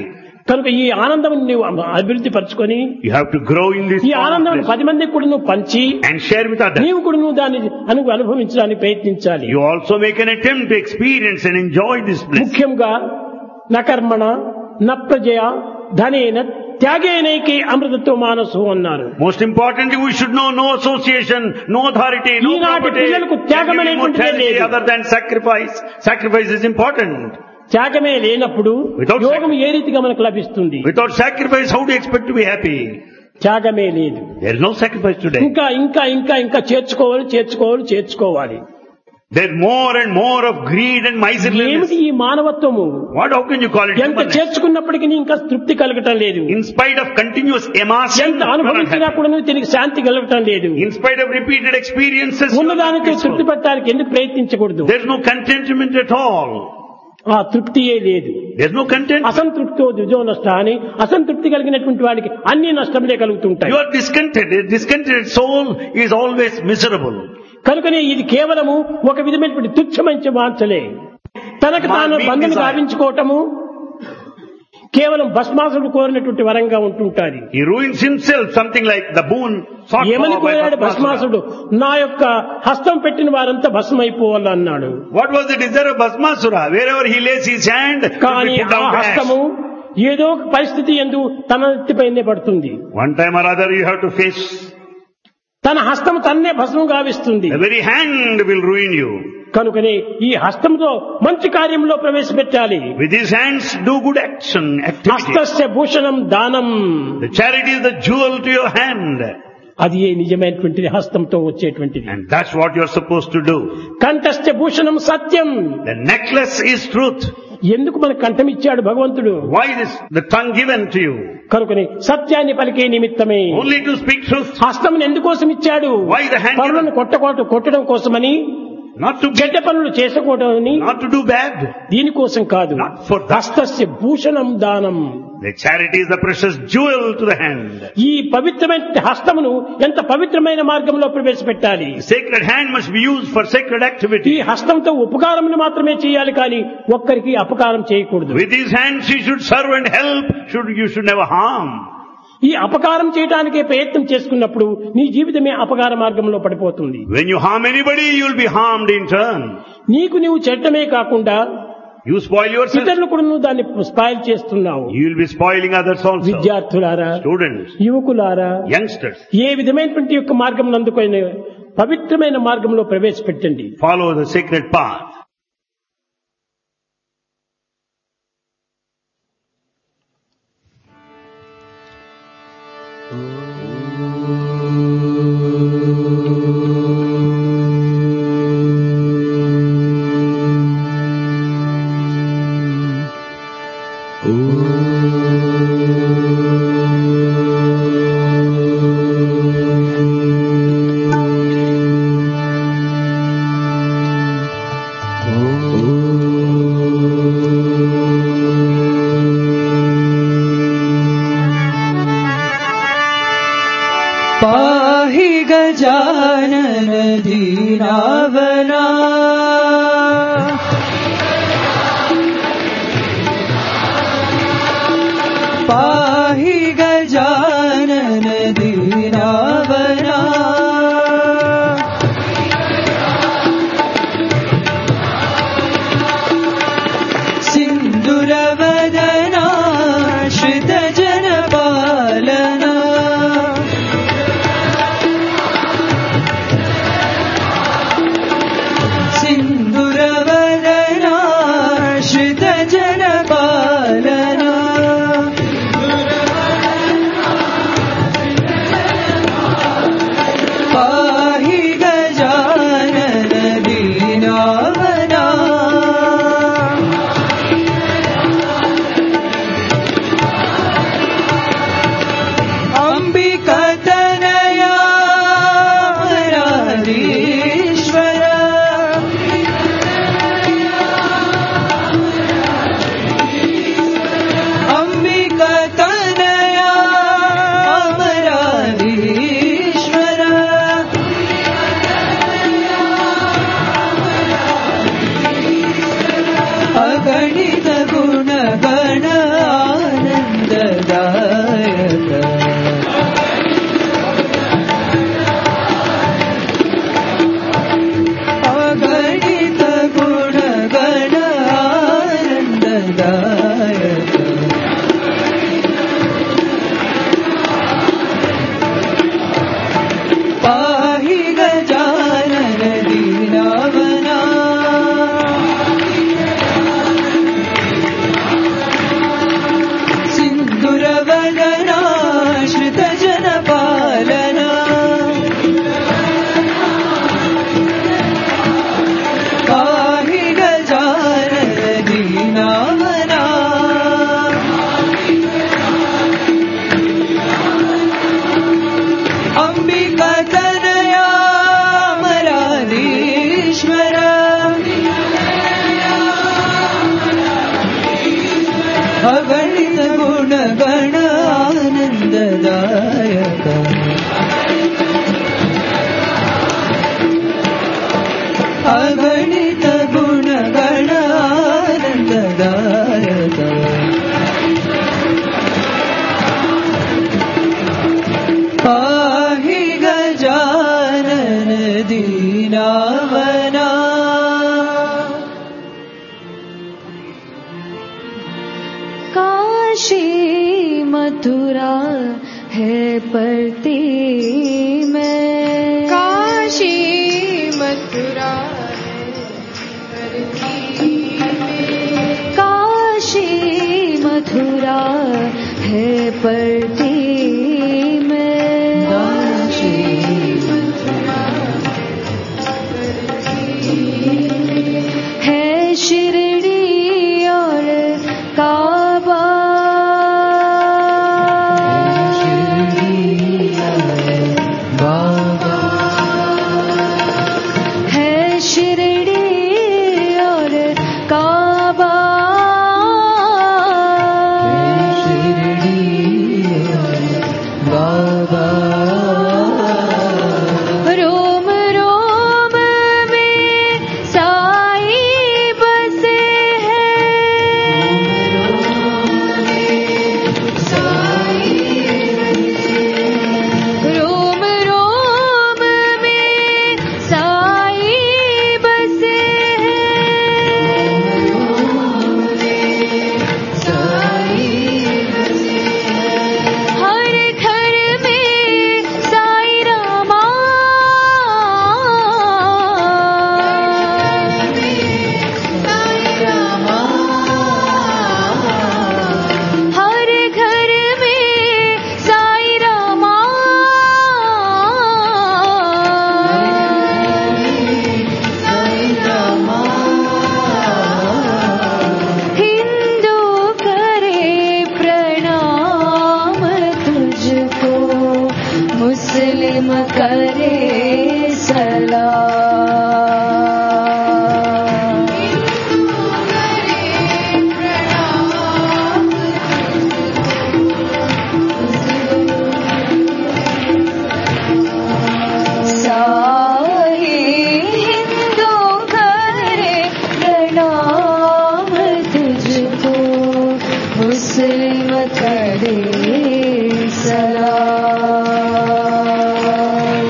కనుక ఈ ఆనందం నీవు అభివృద్ధి పరచుకొని You have to grow in this ఈ ఆనందం form of పది మందికి కూడా నువ్వు పంచి bliss and share with others. నీవు కూడా నువ్వు దాన్ని అను అనుభవించడానికి ప్రయత్నించాలి You also make an attempt to experience and enjoy this bliss. ముఖ్యంగా నకర్మణ నప్రజయ ధనేన త్యాగేనైకి అమృతత్వ మానసు అన్నారు Most importantly, we should know no association, no authority, no ఈనాటి property, పిల్లలకు త్యాగం and అనేటువంటిదే immortality లేదు. other than sacrifice. Sacrifice is important. త్యాగమే లేనప్పుడు Without యోగం ఏ రీతిగా మనకు లభిస్తుంది Without sacrifice, how do you expect to be happy? త్యాగమే లేదు There is no sacrifice today. ఇంకా ఇంకా ఇంకా ఇంకా చేర్చుకోవాలి చేర్చుకోవాలి చేర్చుకోవాలి There's more and more of greed and miserliness. ఏమిటి ఈ మానవత్వము What, how can you call it ఎంత humanness? చేర్చుకున్నప్పటికీ ఇంకా తృప్తి కలగటం లేదు In spite of continuous amassing, ఎంత you are not అనుభవించినా happy. కూడా తిరిగి శాంతి కలగటం లేదు in spite of repeated experiences, you are not ఉన్నదానితో peaceful. తృప్తి పట్టడానికి ఎందుకు ప్రయత్నించకూడదు there's no contentment at all. ఆ తృప్తియే లేదు There's no contentment. అసంతృప్తితో దుజో నష్ట అని అసంతృప్తి కలిగినటువంటి వాడికి అన్ని నష్టములే కలుగుతుంటాయి You are discontented. A discontented soul is always miserable. కనుకనే ఇది కేవలము ఒక విధమైనటువంటి తుచ్చమంచి వాంచలే తనకు తాను weak బంధం desire. గావించుకోవటము కేవలం భస్మాసుడు కోరినటువంటి వరంగా ఉంటుంటాది He ruins himself, something like the boon sought ఏమని for by కోరాడు Bhasmasura. భస్మాసుడు నా యొక్క హస్తం పెట్టిన వారంతా భస్మైపోవాలి అన్నాడు What was the desire of Bhasmasura? Wherever he lays his hand, he కానీ will put ఆ down to హస్తము ash. ఏదో ఒక పరిస్థితి ఎందు తన ఎత్తిపైనే పడుతుంది One time or other you have to face. తన హస్తము తన్నే భస్మం గావిస్తుంది The very hand will ruin you. కనుకనే ఈ హస్తంతో మంచి కార్యంలో ప్రవేశపెట్టాలి With his hands, do good action, activity. హస్తస్య Bhushanam దానం The charity is the jewel to your hand. అది ఏ నిజమైనటువంటిది హస్తంతో వచ్చేటువంటిది And that's what you're supposed to do. కంఠస్థ Bhushanam Satyam The necklace is truth. ఎందుకు మన కంఠం ఇచ్చాడు భగవంతుడు Why is the tongue given to you? కనుకని సత్యాన్ని పలికే నిమిత్తమే Only to speak truth. హస్తం ఎందుకోసం ఇచ్చాడు Why the hand పనులను కొట్టకోట కొట్టడం కోసమని Not to get, చెడ్డ పనులు చేసుకోవడమని not to do bad. దీనికోసం కాదు Not for that. హస్తస్య భూషణం దానం The charity is the precious jewel to the hand. ఈ పవిత్రమైన హస్తమును ఎంత పవిత్రమైన మార్గంలో ప్రవేశపెట్టాలి The sacred hand must be used for sacred ఈ activity. హస్తంతో ఉపకారమును మాత్రమే చేయాలి కానీ ఒక్కరికి అపకారం చేయకూడదు With these hands you should serve and help. Should, you should never harm. ఈ అపకారం చేయడానికే ప్రయత్నం చేసుకున్నప్పుడు నీ జీవితమే అపకార మార్గంలో పడిపోతుంది When you harm anybody, you will be harmed in turn. నీకు నీవు చెడ్డమే కాకుండా You spoil yourself. ఇతరులు కూడా నువ్వు దాన్ని స్పాయిల్ చేస్తున్నావు You will be spoiling others also. విద్యార్థులారా Students, యువకులారా youngsters, ఏ విధమైనటువంటి యొక్క మార్గం అందుకొని పవిత్రమైన మార్గంలో ప్రవేశపెట్టండి follow the sacred path. पाहि गजानन दीनावना पाहि गजानन दीनावना सिन्दुरवदना श्रितजनपालना पालना पाहि गजानन दीनावना अम्बिका तनया मराधीश्वर अगणित गुण गण आनन्ददायक अगणित गुण गण आनन्ददायक पाहि गजानन दीनावना काशी मथुरा है परती में काशी मथुरा काशी मथुरा है परती में है शिरडी और काबा है शिरडी और काबा रोम रोम में साई बसे हैं रोम रोम में साई बसे हैं हर घर में साई रामा हर घर में साई रामा हिंदू करे प्रणाम तुझको मुस्लिम करे सलाम साही हिंदू करे प्रणाम तुझको मुस्लिम करे सलाम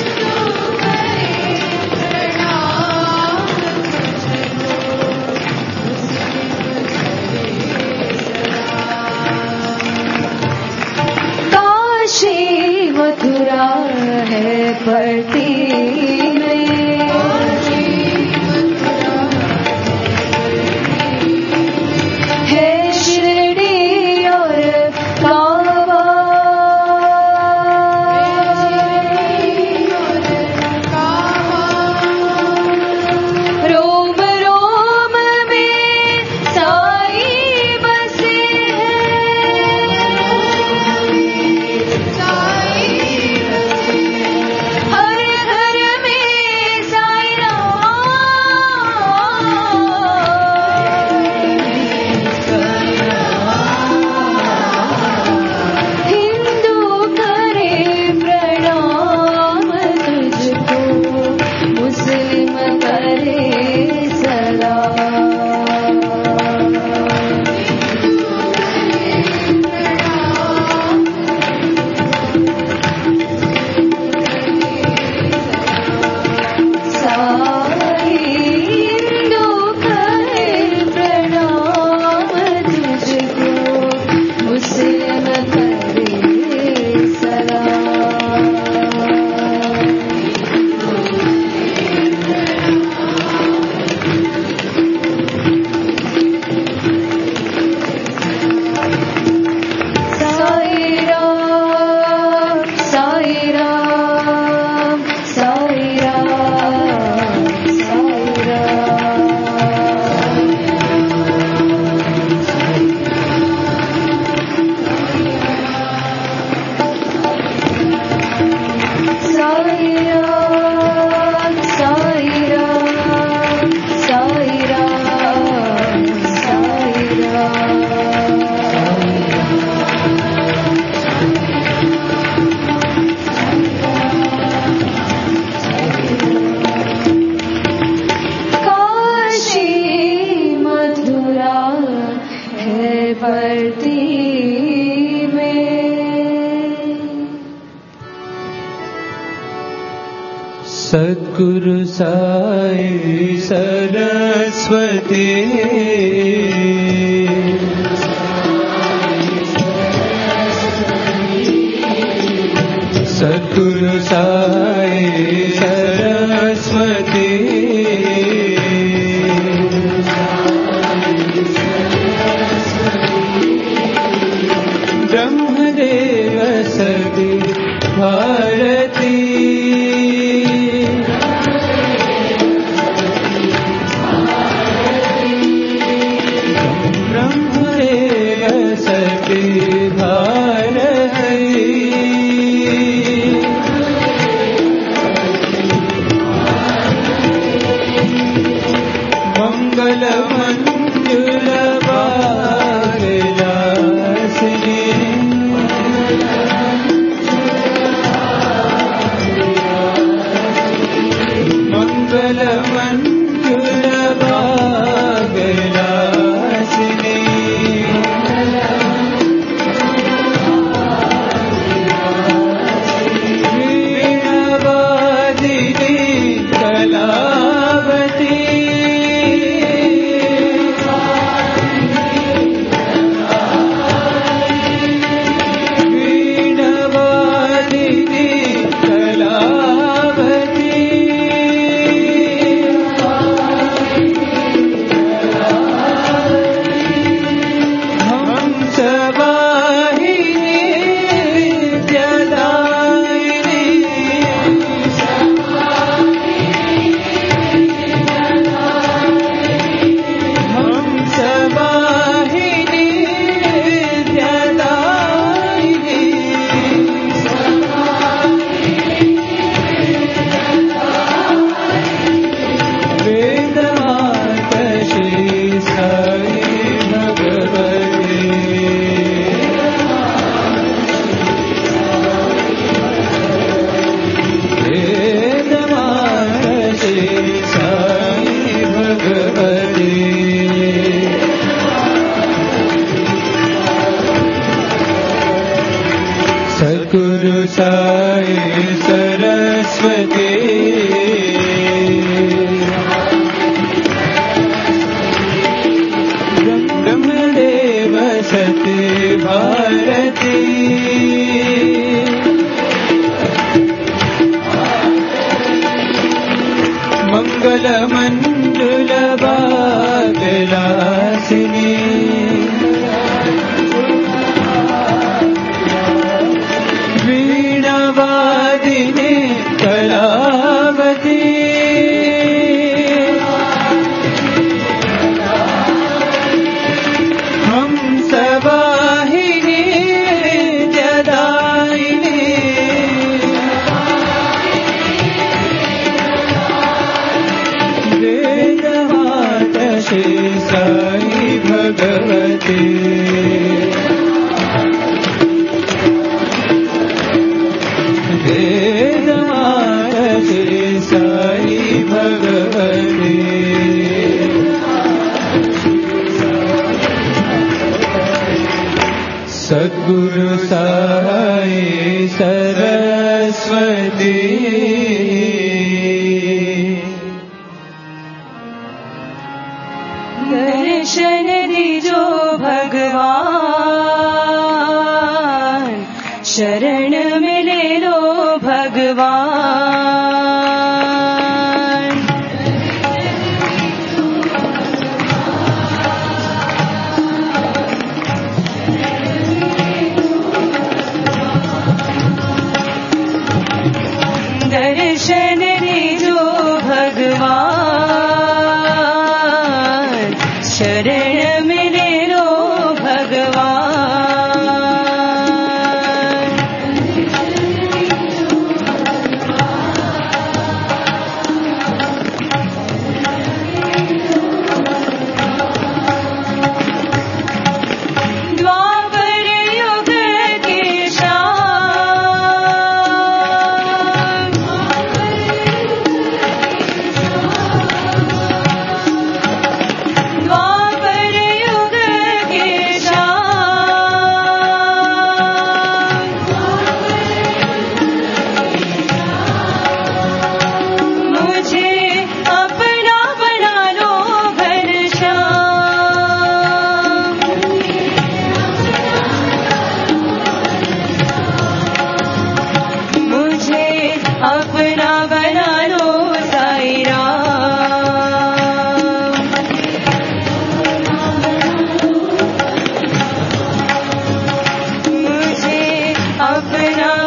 काशी मथुरा है पड़ती में है शिरडी और काबा रोम रोम में साई बसे हैं हर घर में सद्गुरु साई सरस्वती सद्गुरु साई सरस्वती ब्रह्मदेव सति भारती ब्रह्मदेव सति भारती मंगल मंजुल मंगल मंजुल वीणवादिनी कलावती वीणवादिनी कलावती हंसवाहिनी जलायिनी हंसवाहिनी जलायिनी वेदमात श्री साई भगवती वेदमात श्री साई भगवती सद्गुरु साई सरस्वती ब्रह्मदेव सती भारती मंगल मंजुल बागलासिनी वीणवादिनी कलावती हंसवाहिनी जदायिनी वेदमात श्री साई भगवती वेदमात श्री साई भगवती सद्गुरु साई सरस्वती दर्शन दीजो भगवान शरण मिले लो भगवान दर्शन दीजो भगवान शरण मिले लो भगवान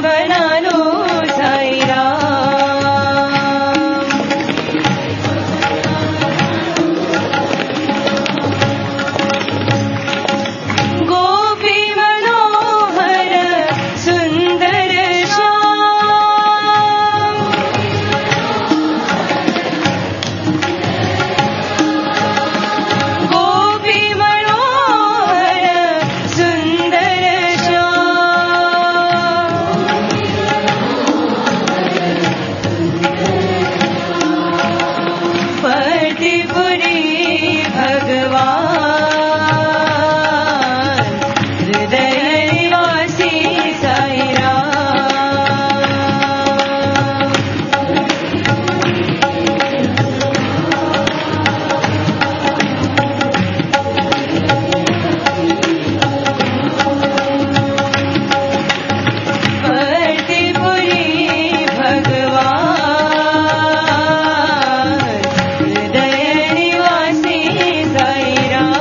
बना लो साई राम गोपी मनोहर सुन्दर श्याम गोपी मनोहर सुन्दर श्याम पतिपुरी भगवान हृदय निवासी साई राम पतिपुरी भगवान हृदय निवासी साई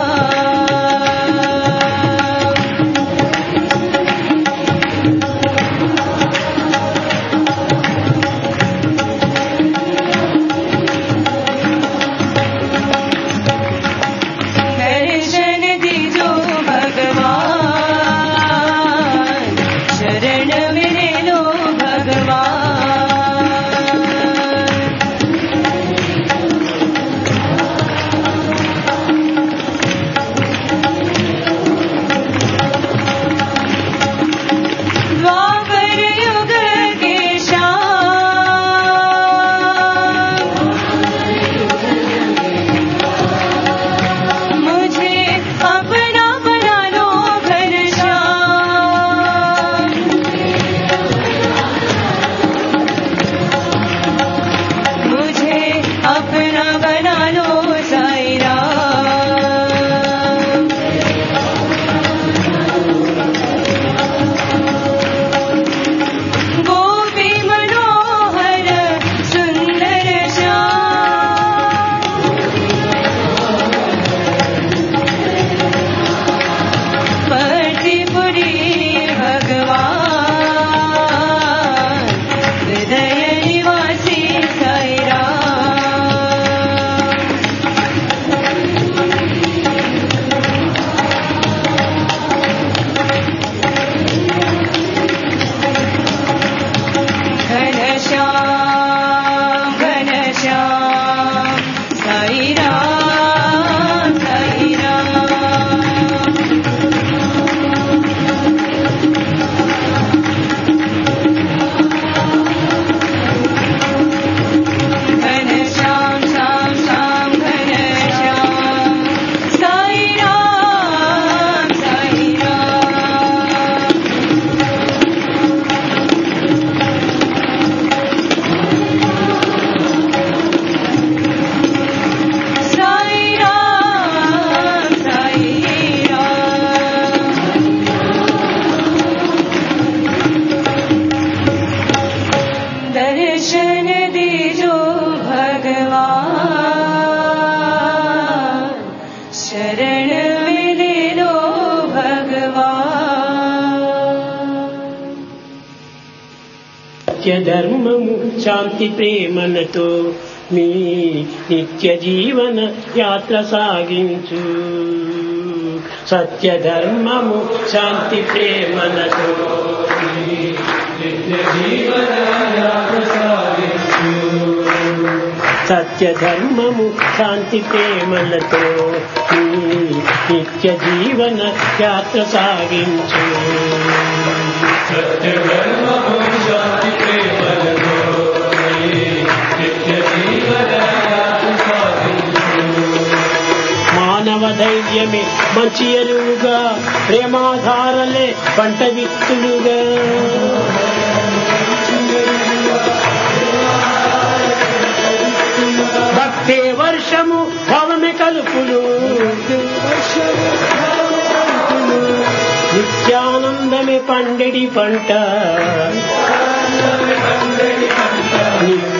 राम दर्शन दीजो भगवान शरण मेरे लो भगवान द्वापर युग के श्याम मुझे अपना बना लो घर श्याम मुझे अपना बना लो साई राम गोपी मनोहर सुन्दर श्याम पतिपुरी भगवान हृदय निवासी साई राम घनश्याम घनश्याम साई राम साई राम घनश्याम श्याम श्याम घनश्याम साई राम साई राम साई राम साई राम दर्शन दीजो भगवान शरण मिले लो भगवान నిత్య ధర్మము శాంతి ప్రేమలతో మీ నిత్య జీవన యాత్ర సాగించు సత్య ధర్మము శాంతి ప్రేమలతో సత్య ధర్మము శాంతి ప్రేమలతో మీ నిత్య జీవన యాత్ర సాగించు మానవ ధైర్యమే మంచి ఎరువుగా ప్రేమాధారలే పంట విత్తులుగా భక్తే వర్షము భవమే కలుపులు నిత్యానందమే పండెడి పంట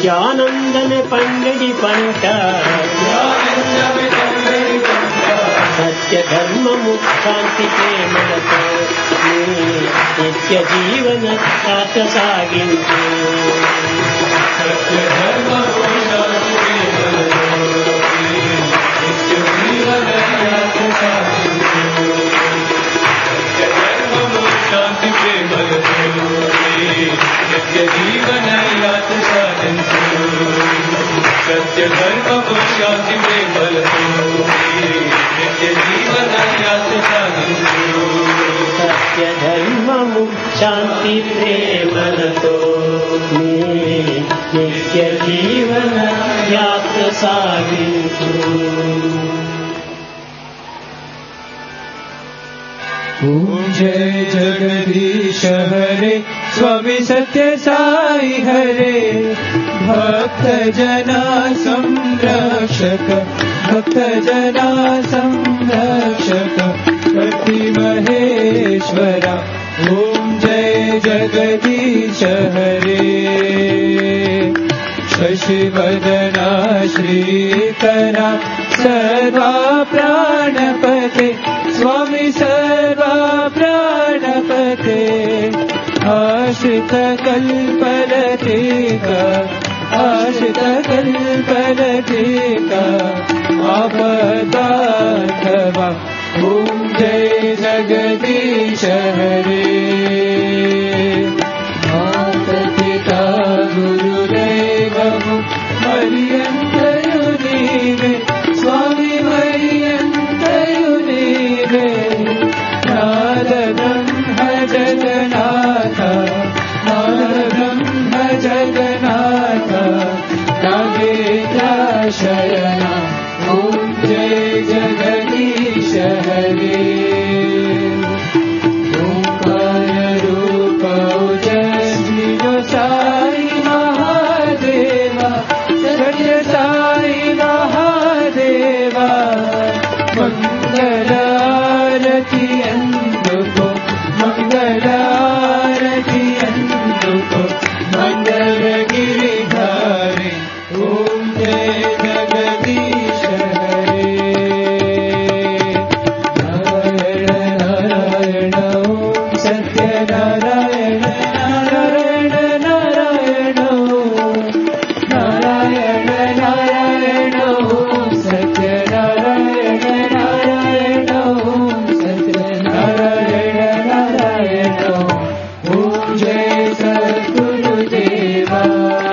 నిత్యానందమే పండెడి పంట సత్య ధర్మము శాంతి ప్రేమలతో నీ నిత్య జీవన యాత్ర సాగించు సత్య ధర్మ నిత్య జీవన యాత్ర సాగించు సత్య ధర్మము శాంతి ప్రేమలతో నిత్య జీవన యాత్ర సాగించు సత్య ధర్మము శాంతి ప్రేమలతో నిత్య జీవన యాత్ర సాగించు సత్య ధర్మము శాంతి ప్రేమలతో నీ నిత్య జీవన యాత్ర సాగించు ओम जय जगदीश हरे स्वामी सत्य साई हरे भक्त जना संरक्षक भक्त जना संरक्षक पति महेश्वरा ओम जय जगदीश हरे शशिवदना श्रीकरा सर्वा प्राणपते स्वामी सर्वा प्राणपते आश्रित कल्पलतिका आश्रित कल्पलतिका आपदाथवा ॐ जय जगदीश हरे मातपिता गुरुदेवము మరియంతయు నీవే స్వామి మరియంతయు నీవే నాద బ్రహ్మ జగన్నాథ నాద బ్రహ్మ జగన్నాథ నాగేంద్ర శయన ఓం జయ జగదీశ హరే ओंकार रूप जय साई महादेवा सत्य साई महादेवा मंगलारति अंदुको मंगलारति अंदुको मंगल गिरिधारी ओम जय जगदीश हरे नारायण नारायण ॐ सत्यनारायण नारायण नारायण ॐ नारायण नारायण ॐ सत्यनारायण नारायण ॐ सत्यनारायण नारायण ॐ जय सद्गुरुदेवा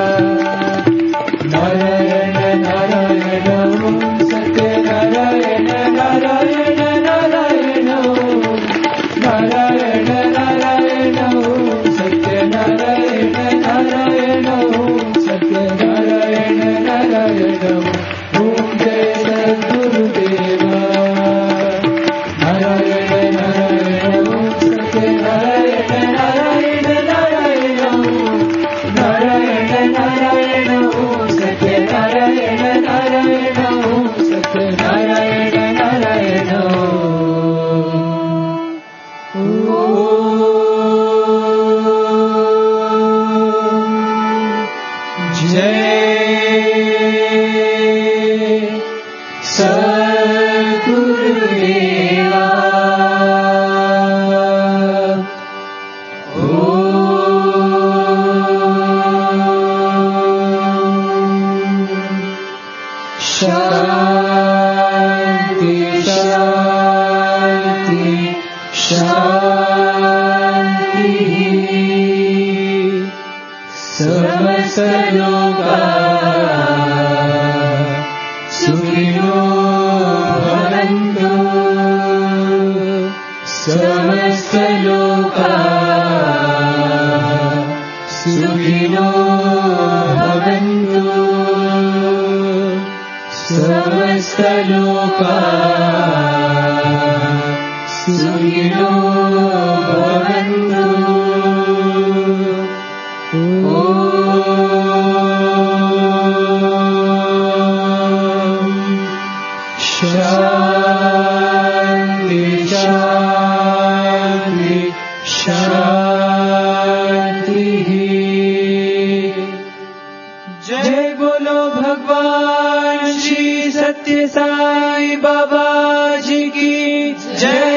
नारायण नारायण ॐ सत्यनारायण नारायण नारायण ॐ नारायण नारायण ॐ सत्यनारायण नारायण ॐ सत्यनारायण नारायण ॐ जय सद्गुरुदेवा नारायण नारायण ॐ सत्यनारायण नारायण नारायण ॐ नारायण नारायण ॐ सत्यनारायण नारायण ॐ सत्यनारायण नारायण ॐ जय सद्गुरुदेवा शान्ति शान्ति शान्तिः समस्तलोका सुखिनो भवन्तु समस्तलोका सुखिनो भवन्तु समस्तलोका सुखिनो भवन्तु शान्ति शान्ति शान्तिः जय बोलो भगवान श्री सत्य साई बाबा जी की जय